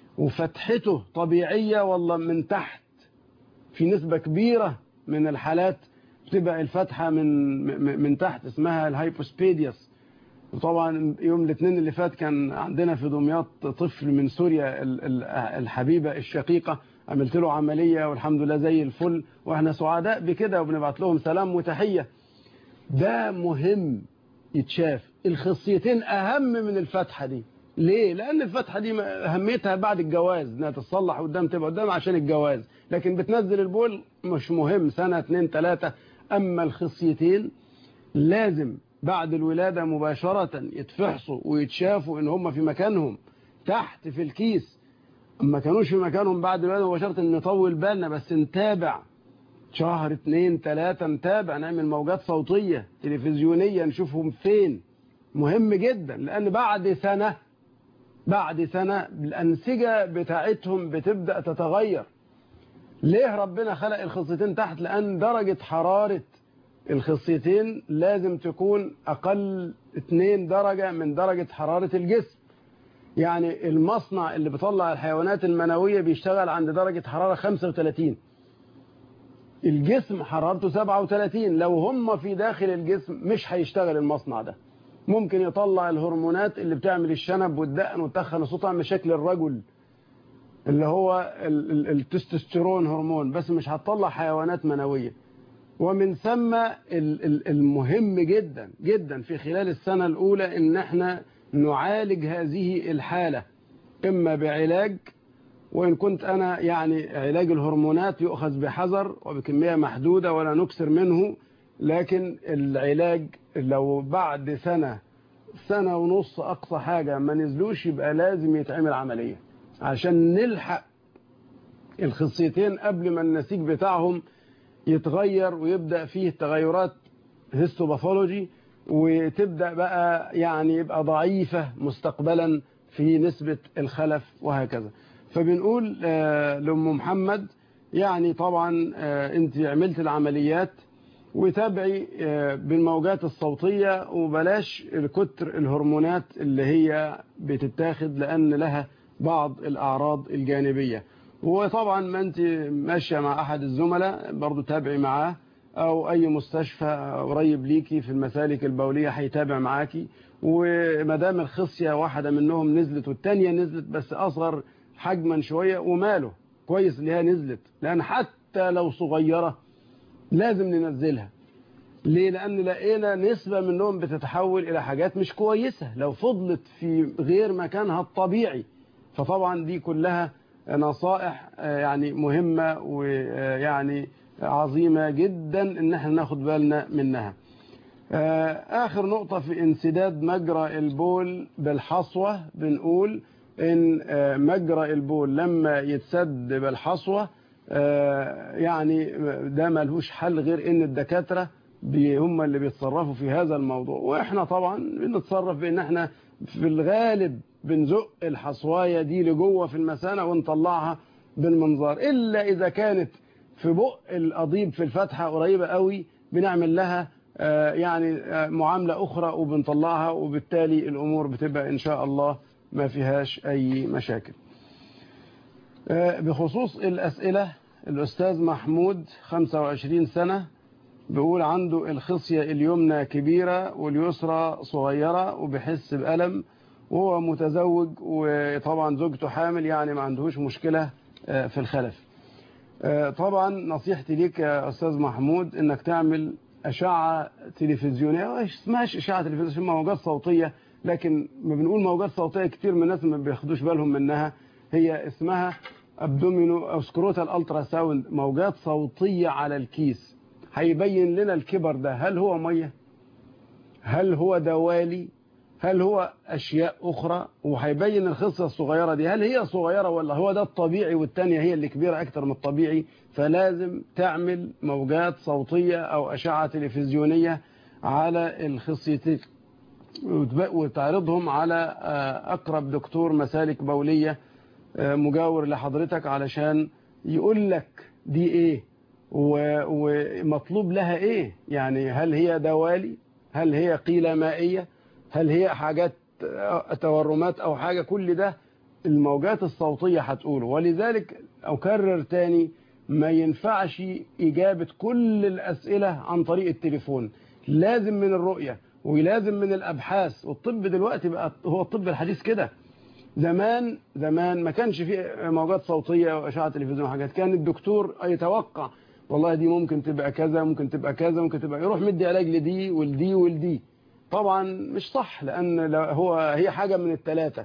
وفتحته طبيعية والله من تحت في نسبة كبيرة من الحالات بتبقى الفتحة من م- من تحت اسمها الهايبوسبيديوس وطبعا يوم الاثنين اللي فات كان عندنا في دمياط طفل من سوريا ال- ال- الحبيبة الشقيقة عملت له عملية والحمد لله زي الفل واحنا سعداء بكده وبنبعت لهم سلام وتحية ده مهم يتشاف الخصيتين أهم من الفتحة دي ليه؟ لأن الفتحة دي أهميتها بعد الجواز إنها تتصلح قدام تبقى قدام عشان الجواز لكن بتنزل البول مش مهم سنة اتنين تلاتة أما الخصيتين لازم بعد الولادة مباشرة يتفحصوا ويتشافوا إن هم في مكانهم تحت في الكيس ما كانوش في مكانهم بعد الولادة مباشرة نطول بالنا بس نتابع شهر اتنين تلاتة نتابع نعمل موجات صوتية تلفزيونية نشوفهم فين مهم جدا لأن بعد سنة بعد سنة الأنسجة بتاعتهم بتبدأ تتغير ليه ربنا خلق الخصيتين تحت لأن درجة حرارة الخصيتين لازم تكون أقل 2 درجة من درجة حرارة الجسم يعني المصنع اللي بيطلع الحيوانات المنوية بيشتغل عند درجة حرارة 35 الجسم حرارته 37 لو هم في داخل الجسم مش هيشتغل المصنع ده ممكن يطلع الهرمونات اللي بتعمل الشنب والدقن وتخن الصوت عن شكل الرجل اللي هو ال- ال- التستوستيرون هرمون بس مش هتطلع حيوانات منوية ومن ثم ال- ال- المهم جدا جدا في خلال السنة الأولى إن احنا نعالج هذه الحالة إما بعلاج وإن كنت أنا يعني علاج الهرمونات يؤخذ بحذر وبكمية محدودة ولا نكسر منه لكن العلاج لو بعد سنة سنة ونص أقصى حاجة ما نزلوش يبقى لازم يتعمل عملية عشان نلحق الخصيتين قبل ما النسيج بتاعهم يتغير ويبدأ فيه تغيرات هيستوباثولوجي وتبدأ بقى يعني يبقى ضعيفة مستقبلا في نسبة الخلف وهكذا فبنقول آه، لأم محمد يعني طبعا آه، انت عملت العمليات وتابعي آه، بالموجات الصوتية وبلاش الكتر الهرمونات اللي هي بتتاخد لأن لها بعض الأعراض الجانبية وطبعا ما انت ماشية مع أحد الزملاء برضو تابعي معاه أو أي مستشفى قريب ليكي في المسالك البولية هيتابع معاكي ومدام الخصية واحدة منهم نزلت والتانية نزلت بس أصغر حجما شوية وماله كويس اللي هي نزلت لأن حتى لو صغيرة لازم ننزلها ليه لأن لقينا نسبة منهم بتتحول إلى حاجات مش كويسة لو فضلت في غير مكانها الطبيعي فطبعا دي كلها نصائح آه، يعني مهمة ويعني عظيمة جدا ان احنا ناخد بالنا منها آه، اخر نقطة في انسداد مجرى البول بالحصوة بنقول ان آه، مجرى البول لما يتسد بالحصوة آه، يعني ده ملهوش حل غير ان الدكاترة بي- هم اللي بيتصرفوا في هذا الموضوع واحنا طبعا بنتصرف بان احنا في الغالب بنزق الحصواية دي لجوه في المثانة ونطلعها بالمنظار الا اذا كانت في بق القضيب في الفتحة قريبة قوي بنعمل لها آه، يعني آه، معاملة أخرى وبنطلعها وبالتالي الأمور بتبقى إن شاء الله ما فيهاش أي مشاكل آه، بخصوص الأسئلة الأستاذ محمود 25 سنة بيقول عنده الخصية اليمنى كبيرة واليسرى صغيرة وبيحس بألم وهو متزوج وطبعا زوجته حامل يعني ما عندهوش مشكلة آه، في الخلف آه، طبعا نصيحتي ليك يا أستاذ محمود إنك تعمل أشعة تلفزيونية إيش اسمهاش أشعة تلفزيونية اسمها موجات صوتية لكن ما بنقول موجات صوتية كتير من الناس ما بياخدوش بالهم منها هي اسمها ابدومينو او سكروتال الترا ساوند موجات صوتية على الكيس هيبين لنا الكبر ده هل هو مية هل هو دوالي هل هو أشياء أخرى وهيبين الخصة الصغيرة دي هل هي صغيرة ولا هو ده الطبيعي والتانية هي اللي كبيرة أكتر من الطبيعي فلازم تعمل موجات صوتية أو أشعة تلفزيونية على الخصيتين وتب- وتعرضهم على آه، أقرب دكتور مسالك بولية آه، مجاور لحضرتك علشان يقول لك دي إيه و- ومطلوب لها إيه يعني هل هي دوالي هل هي قيلة مائية هل هي حاجات آه، تورمات أو حاجة كل ده الموجات الصوتية هتقوله ولذلك أكرر تاني ما ينفعش إجابة كل الأسئلة عن طريق التليفون لازم من الرؤية ولازم من الأبحاث والطب دلوقتي بقى هو الطب الحديث كده زمان زمان ما كانش فيه موجات صوتية وأشعة تلفزيون وحاجات كان الدكتور يتوقع والله دي ممكن تبقى كذا ممكن تبقى كذا ممكن تبقى يروح مدي علاج لدي ولدي ولدي طبعا مش صح لأن لو- هو هي حاجة من الثلاثة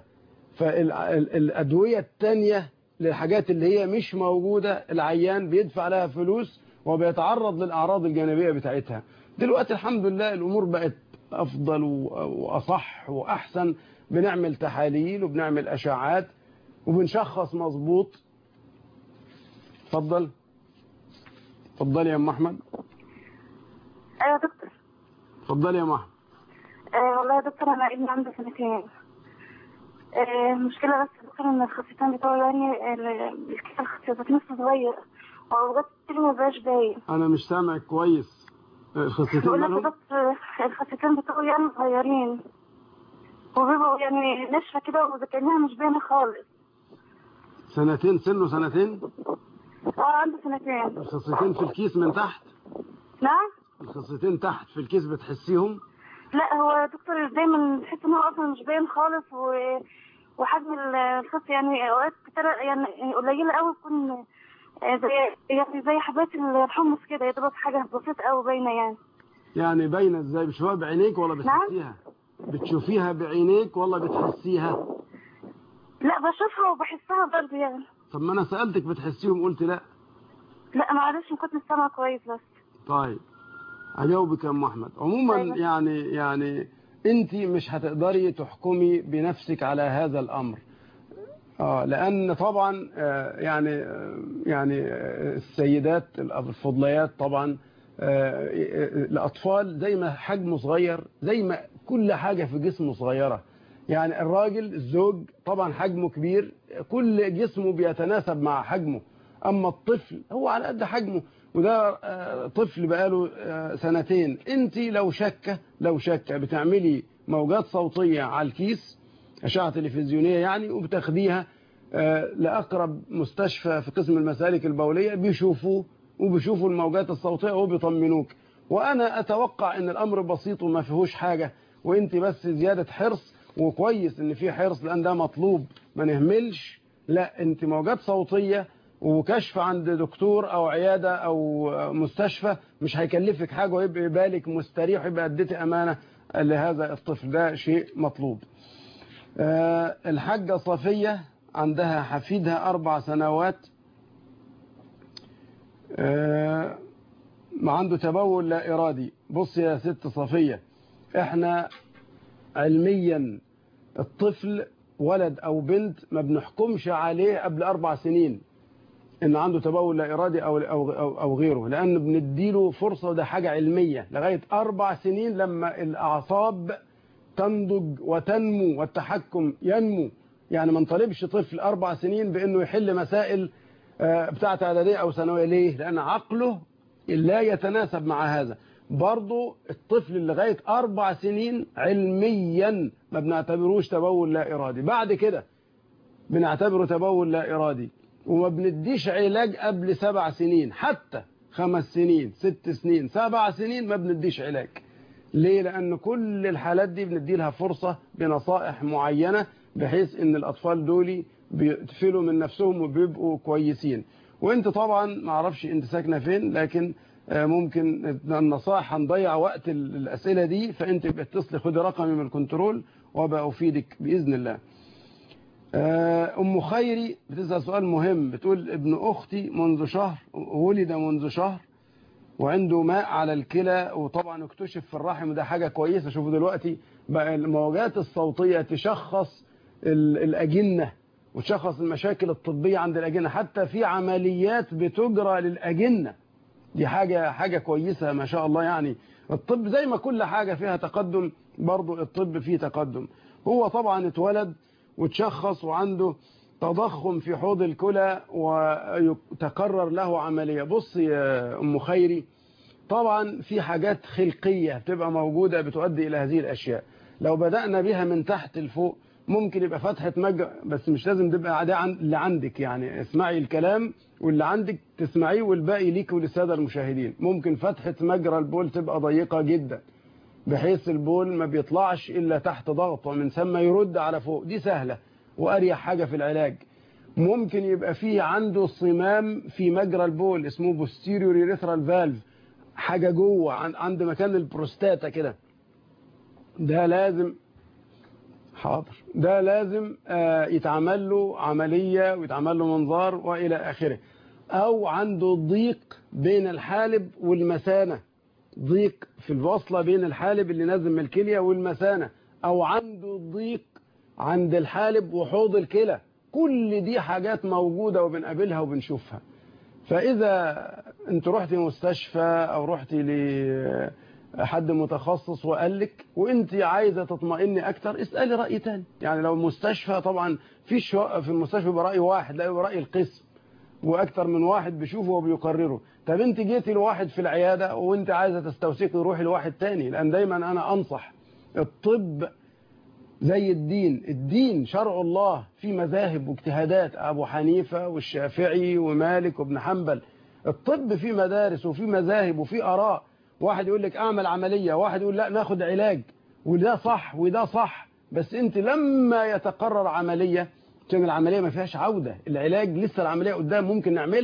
فالأدوية التانية للحاجات اللي هي مش موجودة العيان بيدفع لها فلوس وبيتعرض للأعراض الجانبية بتاعتها دلوقتي الحمد لله الأمور بقت أفضل و- وأصح وأحسن بنعمل تحاليل وبنعمل أشعات وبنشخص مظبوط اتفضل اتفضل يا ام احمد ايوه يا دكتور اتفضل يا ام احمد آه والله يا دكتور انا ابني عنده سنتين آه المشكلة بس يا دكتور ان الخصيتين بتوعه يعني ال- الكيس الخصيتات نص صغير وأوقات كتير مبقاش باين انا مش سامعك كويس الخصيتين بقول لك يا مالهم دكتور الخصيتين بتوعه يعني صغيرين وبيبقوا يعني ناشفة كده وإذا كأنها مش باينة خالص سنتين سنه سنتين اه عنده سنتين الخصيتين في الكيس من تحت نعم الخصيتين تحت في الكيس بتحسيهم لا هو يا دكتور دايما بحس ان هو اصلا مش باين خالص و... وحجم ال- الخص يعني اوقات كتير يعني قليله قوي تكون آه، زي يعني زي حبات الحمص كده يا دوبك حاجة بسيطة أوي باينة يعني يعني باينه ازاي بتشوفها بعينيك ولا بتحسيها بتشوفيها بعينيك ولا بتحسيها لا بشوفها وبحسها برضه يعني طب ما انا سالتك بتحسيهم قلت لا لا معلش ما كنت سامعة كويس بس طيب اجاوبك يا ام احمد عموما يعني يعني انت مش هتقدري تحكمي بنفسك على هذا الامر اه لان طبعا آه، يعني آه، يعني آه، السيدات الفضليات طبعا آه، الاطفال زي ما حجمه صغير زي ما كل حاجه في جسمه صغيره يعني الراجل الزوج طبعا حجمه كبير كل جسمه بيتناسب مع حجمه اما الطفل هو على قد حجمه وده آه، طفل بقاله آه، سنتين انت لو شكه لو شكه بتعملي موجات صوتيه على الكيس اشعه تلفزيونيه يعني وبتاخديها آه، لاقرب مستشفى في قسم المسالك البوليه بيشوفوه وبيشوفوا الموجات الصوتيه وبيطمنوك وانا اتوقع ان الامر بسيط وما فيهوش حاجه وانت بس زياده حرص وكويس ان في حرص لان ده مطلوب ما نهملش لا انت موجات صوتيه وكشف عند دكتور او عياده او مستشفى مش هيكلفك حاجه ويبقى بالك مستريح ويبقى اديتي امانه لهذا الطفل ده شيء مطلوب آه، الحاجه صفيه عندها حفيدها اربع سنوات آه، ما عنده تبول لا ارادي بص يا ست صفيه احنا علميا الطفل ولد او بنت ما بنحكمش عليه قبل اربع سنين ان عنده تبول لا ارادي او او او, أو غيره لان بنديله فرصه وده حاجه علميه لغايه اربع سنين لما الاعصاب تنضج وتنمو والتحكم ينمو يعني ما نطالبش طفل اربع سنين بانه يحل مسائل آه، بتاعه اعداديه او ثانويه ليه؟ لان عقله لا يتناسب مع هذا برضه الطفل اللي لغايه اربع سنين علميا ما بنعتبروش تبول لا ارادي بعد كده بنعتبره تبول لا ارادي وما بنديش علاج قبل سبع سنين حتى خمس سنين ست سنين سبع سنين ما بنديش علاج ليه لأن كل الحالات دي بندي لها فرصة بنصائح معينة بحيث ان الأطفال دول بيقفلوا من نفسهم وبيبقوا كويسين وانت طبعا ما اعرفش انت ساكنة فين لكن آه، ممكن النصائح هنضيع وقت ال- الأسئلة دي فانت بتصلي خدي رقمي من الكنترول وابقى أفيدك بإذن الله آه، أم خيري بتسأل سؤال مهم بتقول ابن أختي منذ شهر ولد منذ شهر وعنده ماء على الكلى وطبعا اكتشف في الرحم وده حاجة كويسة شوفوا دلوقتي بقى الموجات الصوتية تشخص ال- الأجنة وتشخص المشاكل الطبية عند الأجنة حتى في عمليات بتجرى للأجنة دي حاجة حاجة كويسة ما شاء الله يعني الطب زي ما كل حاجة فيها تقدم برضو الطب فيه تقدم هو طبعا اتولد وتشخص وعنده تضخم في حوض الكلى وتقرر له عملية بص يا أم خيري طبعا في حاجات خلقية بتبقى موجودة بتؤدي إلى هذه الأشياء لو بدأنا بها من تحت لفوق ممكن يبقى فتحة مجرى بس مش لازم تبقى عادية عن اللي عندك يعني اسمعي الكلام واللي عندك تسمعيه والباقي ليك وللسادة المشاهدين ممكن فتحة مجرى البول تبقى ضيقة جدا بحيث البول ما بيطلعش إلا تحت ضغط ومن ثم يرد على فوق دي سهلة وأريح حاجة في العلاج ممكن يبقى فيه عنده صمام في مجرى البول اسمه posterior urethral valve حاجة جوه عن- عند مكان البروستاتا كده ده لازم حاضر ده لازم آه، يتعمل له عملية ويتعمل له منظار وإلى آخره أو عنده ضيق بين الحالب والمثانة ضيق في الوصلة بين الحالب اللي نازل من الكلية والمثانة أو عنده ضيق عند الحالب وحوض الكلى كل دي حاجات موجودة وبنقابلها وبنشوفها فإذا أنت رحت مستشفى أو رحت لحد متخصص وقال لك وأنت عايزة تطمئني أكتر اسألي رأي تاني يعني لو مستشفى طبعا في شو... في المستشفى يبقى رأي واحد لا يبقى رأي القسم واكتر من واحد بيشوفه وبيقرره طب انت جيتي لواحد في العياده وانت عايزه تستوثقي روحي لواحد تاني لان دايما انا انصح الطب زي الدين الدين شرع الله في مذاهب واجتهادات ابو حنيفه والشافعي ومالك وابن حنبل الطب في مدارس وفي مذاهب وفي اراء واحد يقول لك اعمل عمليه واحد يقول لا ناخد علاج وده صح وده صح بس انت لما يتقرر عمليه عشان العمليه ما فيهاش عوده العلاج لسه العمليه قدام ممكن نعملها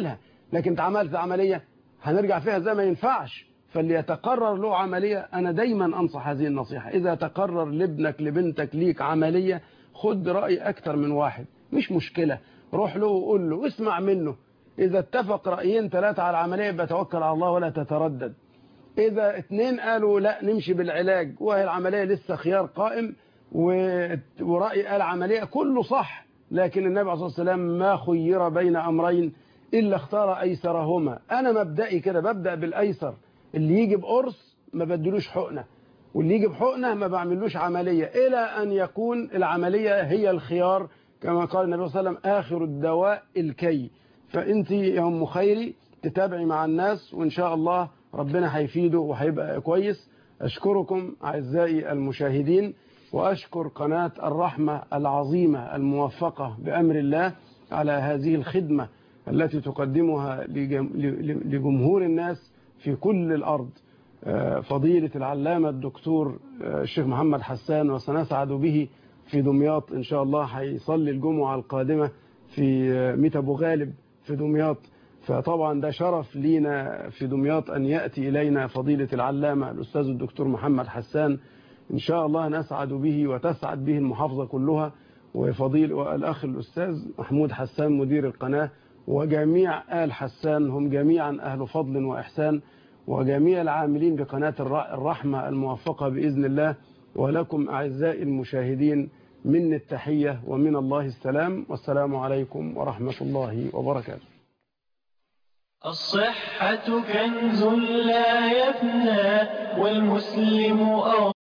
لكن انت عملت عملية هنرجع فيها زي ما ينفعش فاللي يتقرر له عملية أنا دايما أنصح هذه النصيحة إذا تقرر لابنك لبنتك ليك عملية خد رأي أكتر من واحد مش مشكلة روح له وقول له اسمع منه إذا اتفق رأيين ثلاثة على العملية يبقى توكل على الله ولا تتردد إذا اتنين قالوا لا نمشي بالعلاج وهي العملية لسه خيار قائم و- ورأي قال عملية كله صح لكن النبي عليه الصلاة والسلام ما خير بين أمرين إلا اختار أيسرهما أنا مبدئي كده ببدأ بالأيسر اللي يجي بقرص ما بدلوش حقنة واللي يجي بحقنة ما بعملوش عملية إلى أن يكون العملية هي الخيار كما قال النبي صلى الله عليه وسلم آخر الدواء الكي فأنت يا أم خيري تتابعي مع الناس وإن شاء الله ربنا هيفيده وهيبقى كويس أشكركم أعزائي المشاهدين وأشكر قناة الرحمة العظيمة الموفقة بأمر الله على هذه الخدمة التي تقدمها لجم- ل- لجمهور الناس في كل الأرض آه، فضيلة العلامة الدكتور آه، الشيخ محمد حسان وسنسعد به في دمياط إن شاء الله هيصلي الجمعة القادمة في آه، ميت أبو غالب في دمياط فطبعا ده شرف لينا في دمياط أن يأتي إلينا فضيلة العلامة الأستاذ الدكتور محمد حسان إن شاء الله نسعد به وتسعد به المحافظة كلها وفضيل والأخ الأستاذ محمود حسان مدير القناة وجميع آل حسان هم جميعا أهل فضل وإحسان وجميع العاملين بقناة الر- الرحمة الموفقة بإذن الله ولكم أعزائي المشاهدين من التحية ومن الله السلام والسلام عليكم ورحمة الله وبركاته الصحة كنز لا يفنى والمسلم أو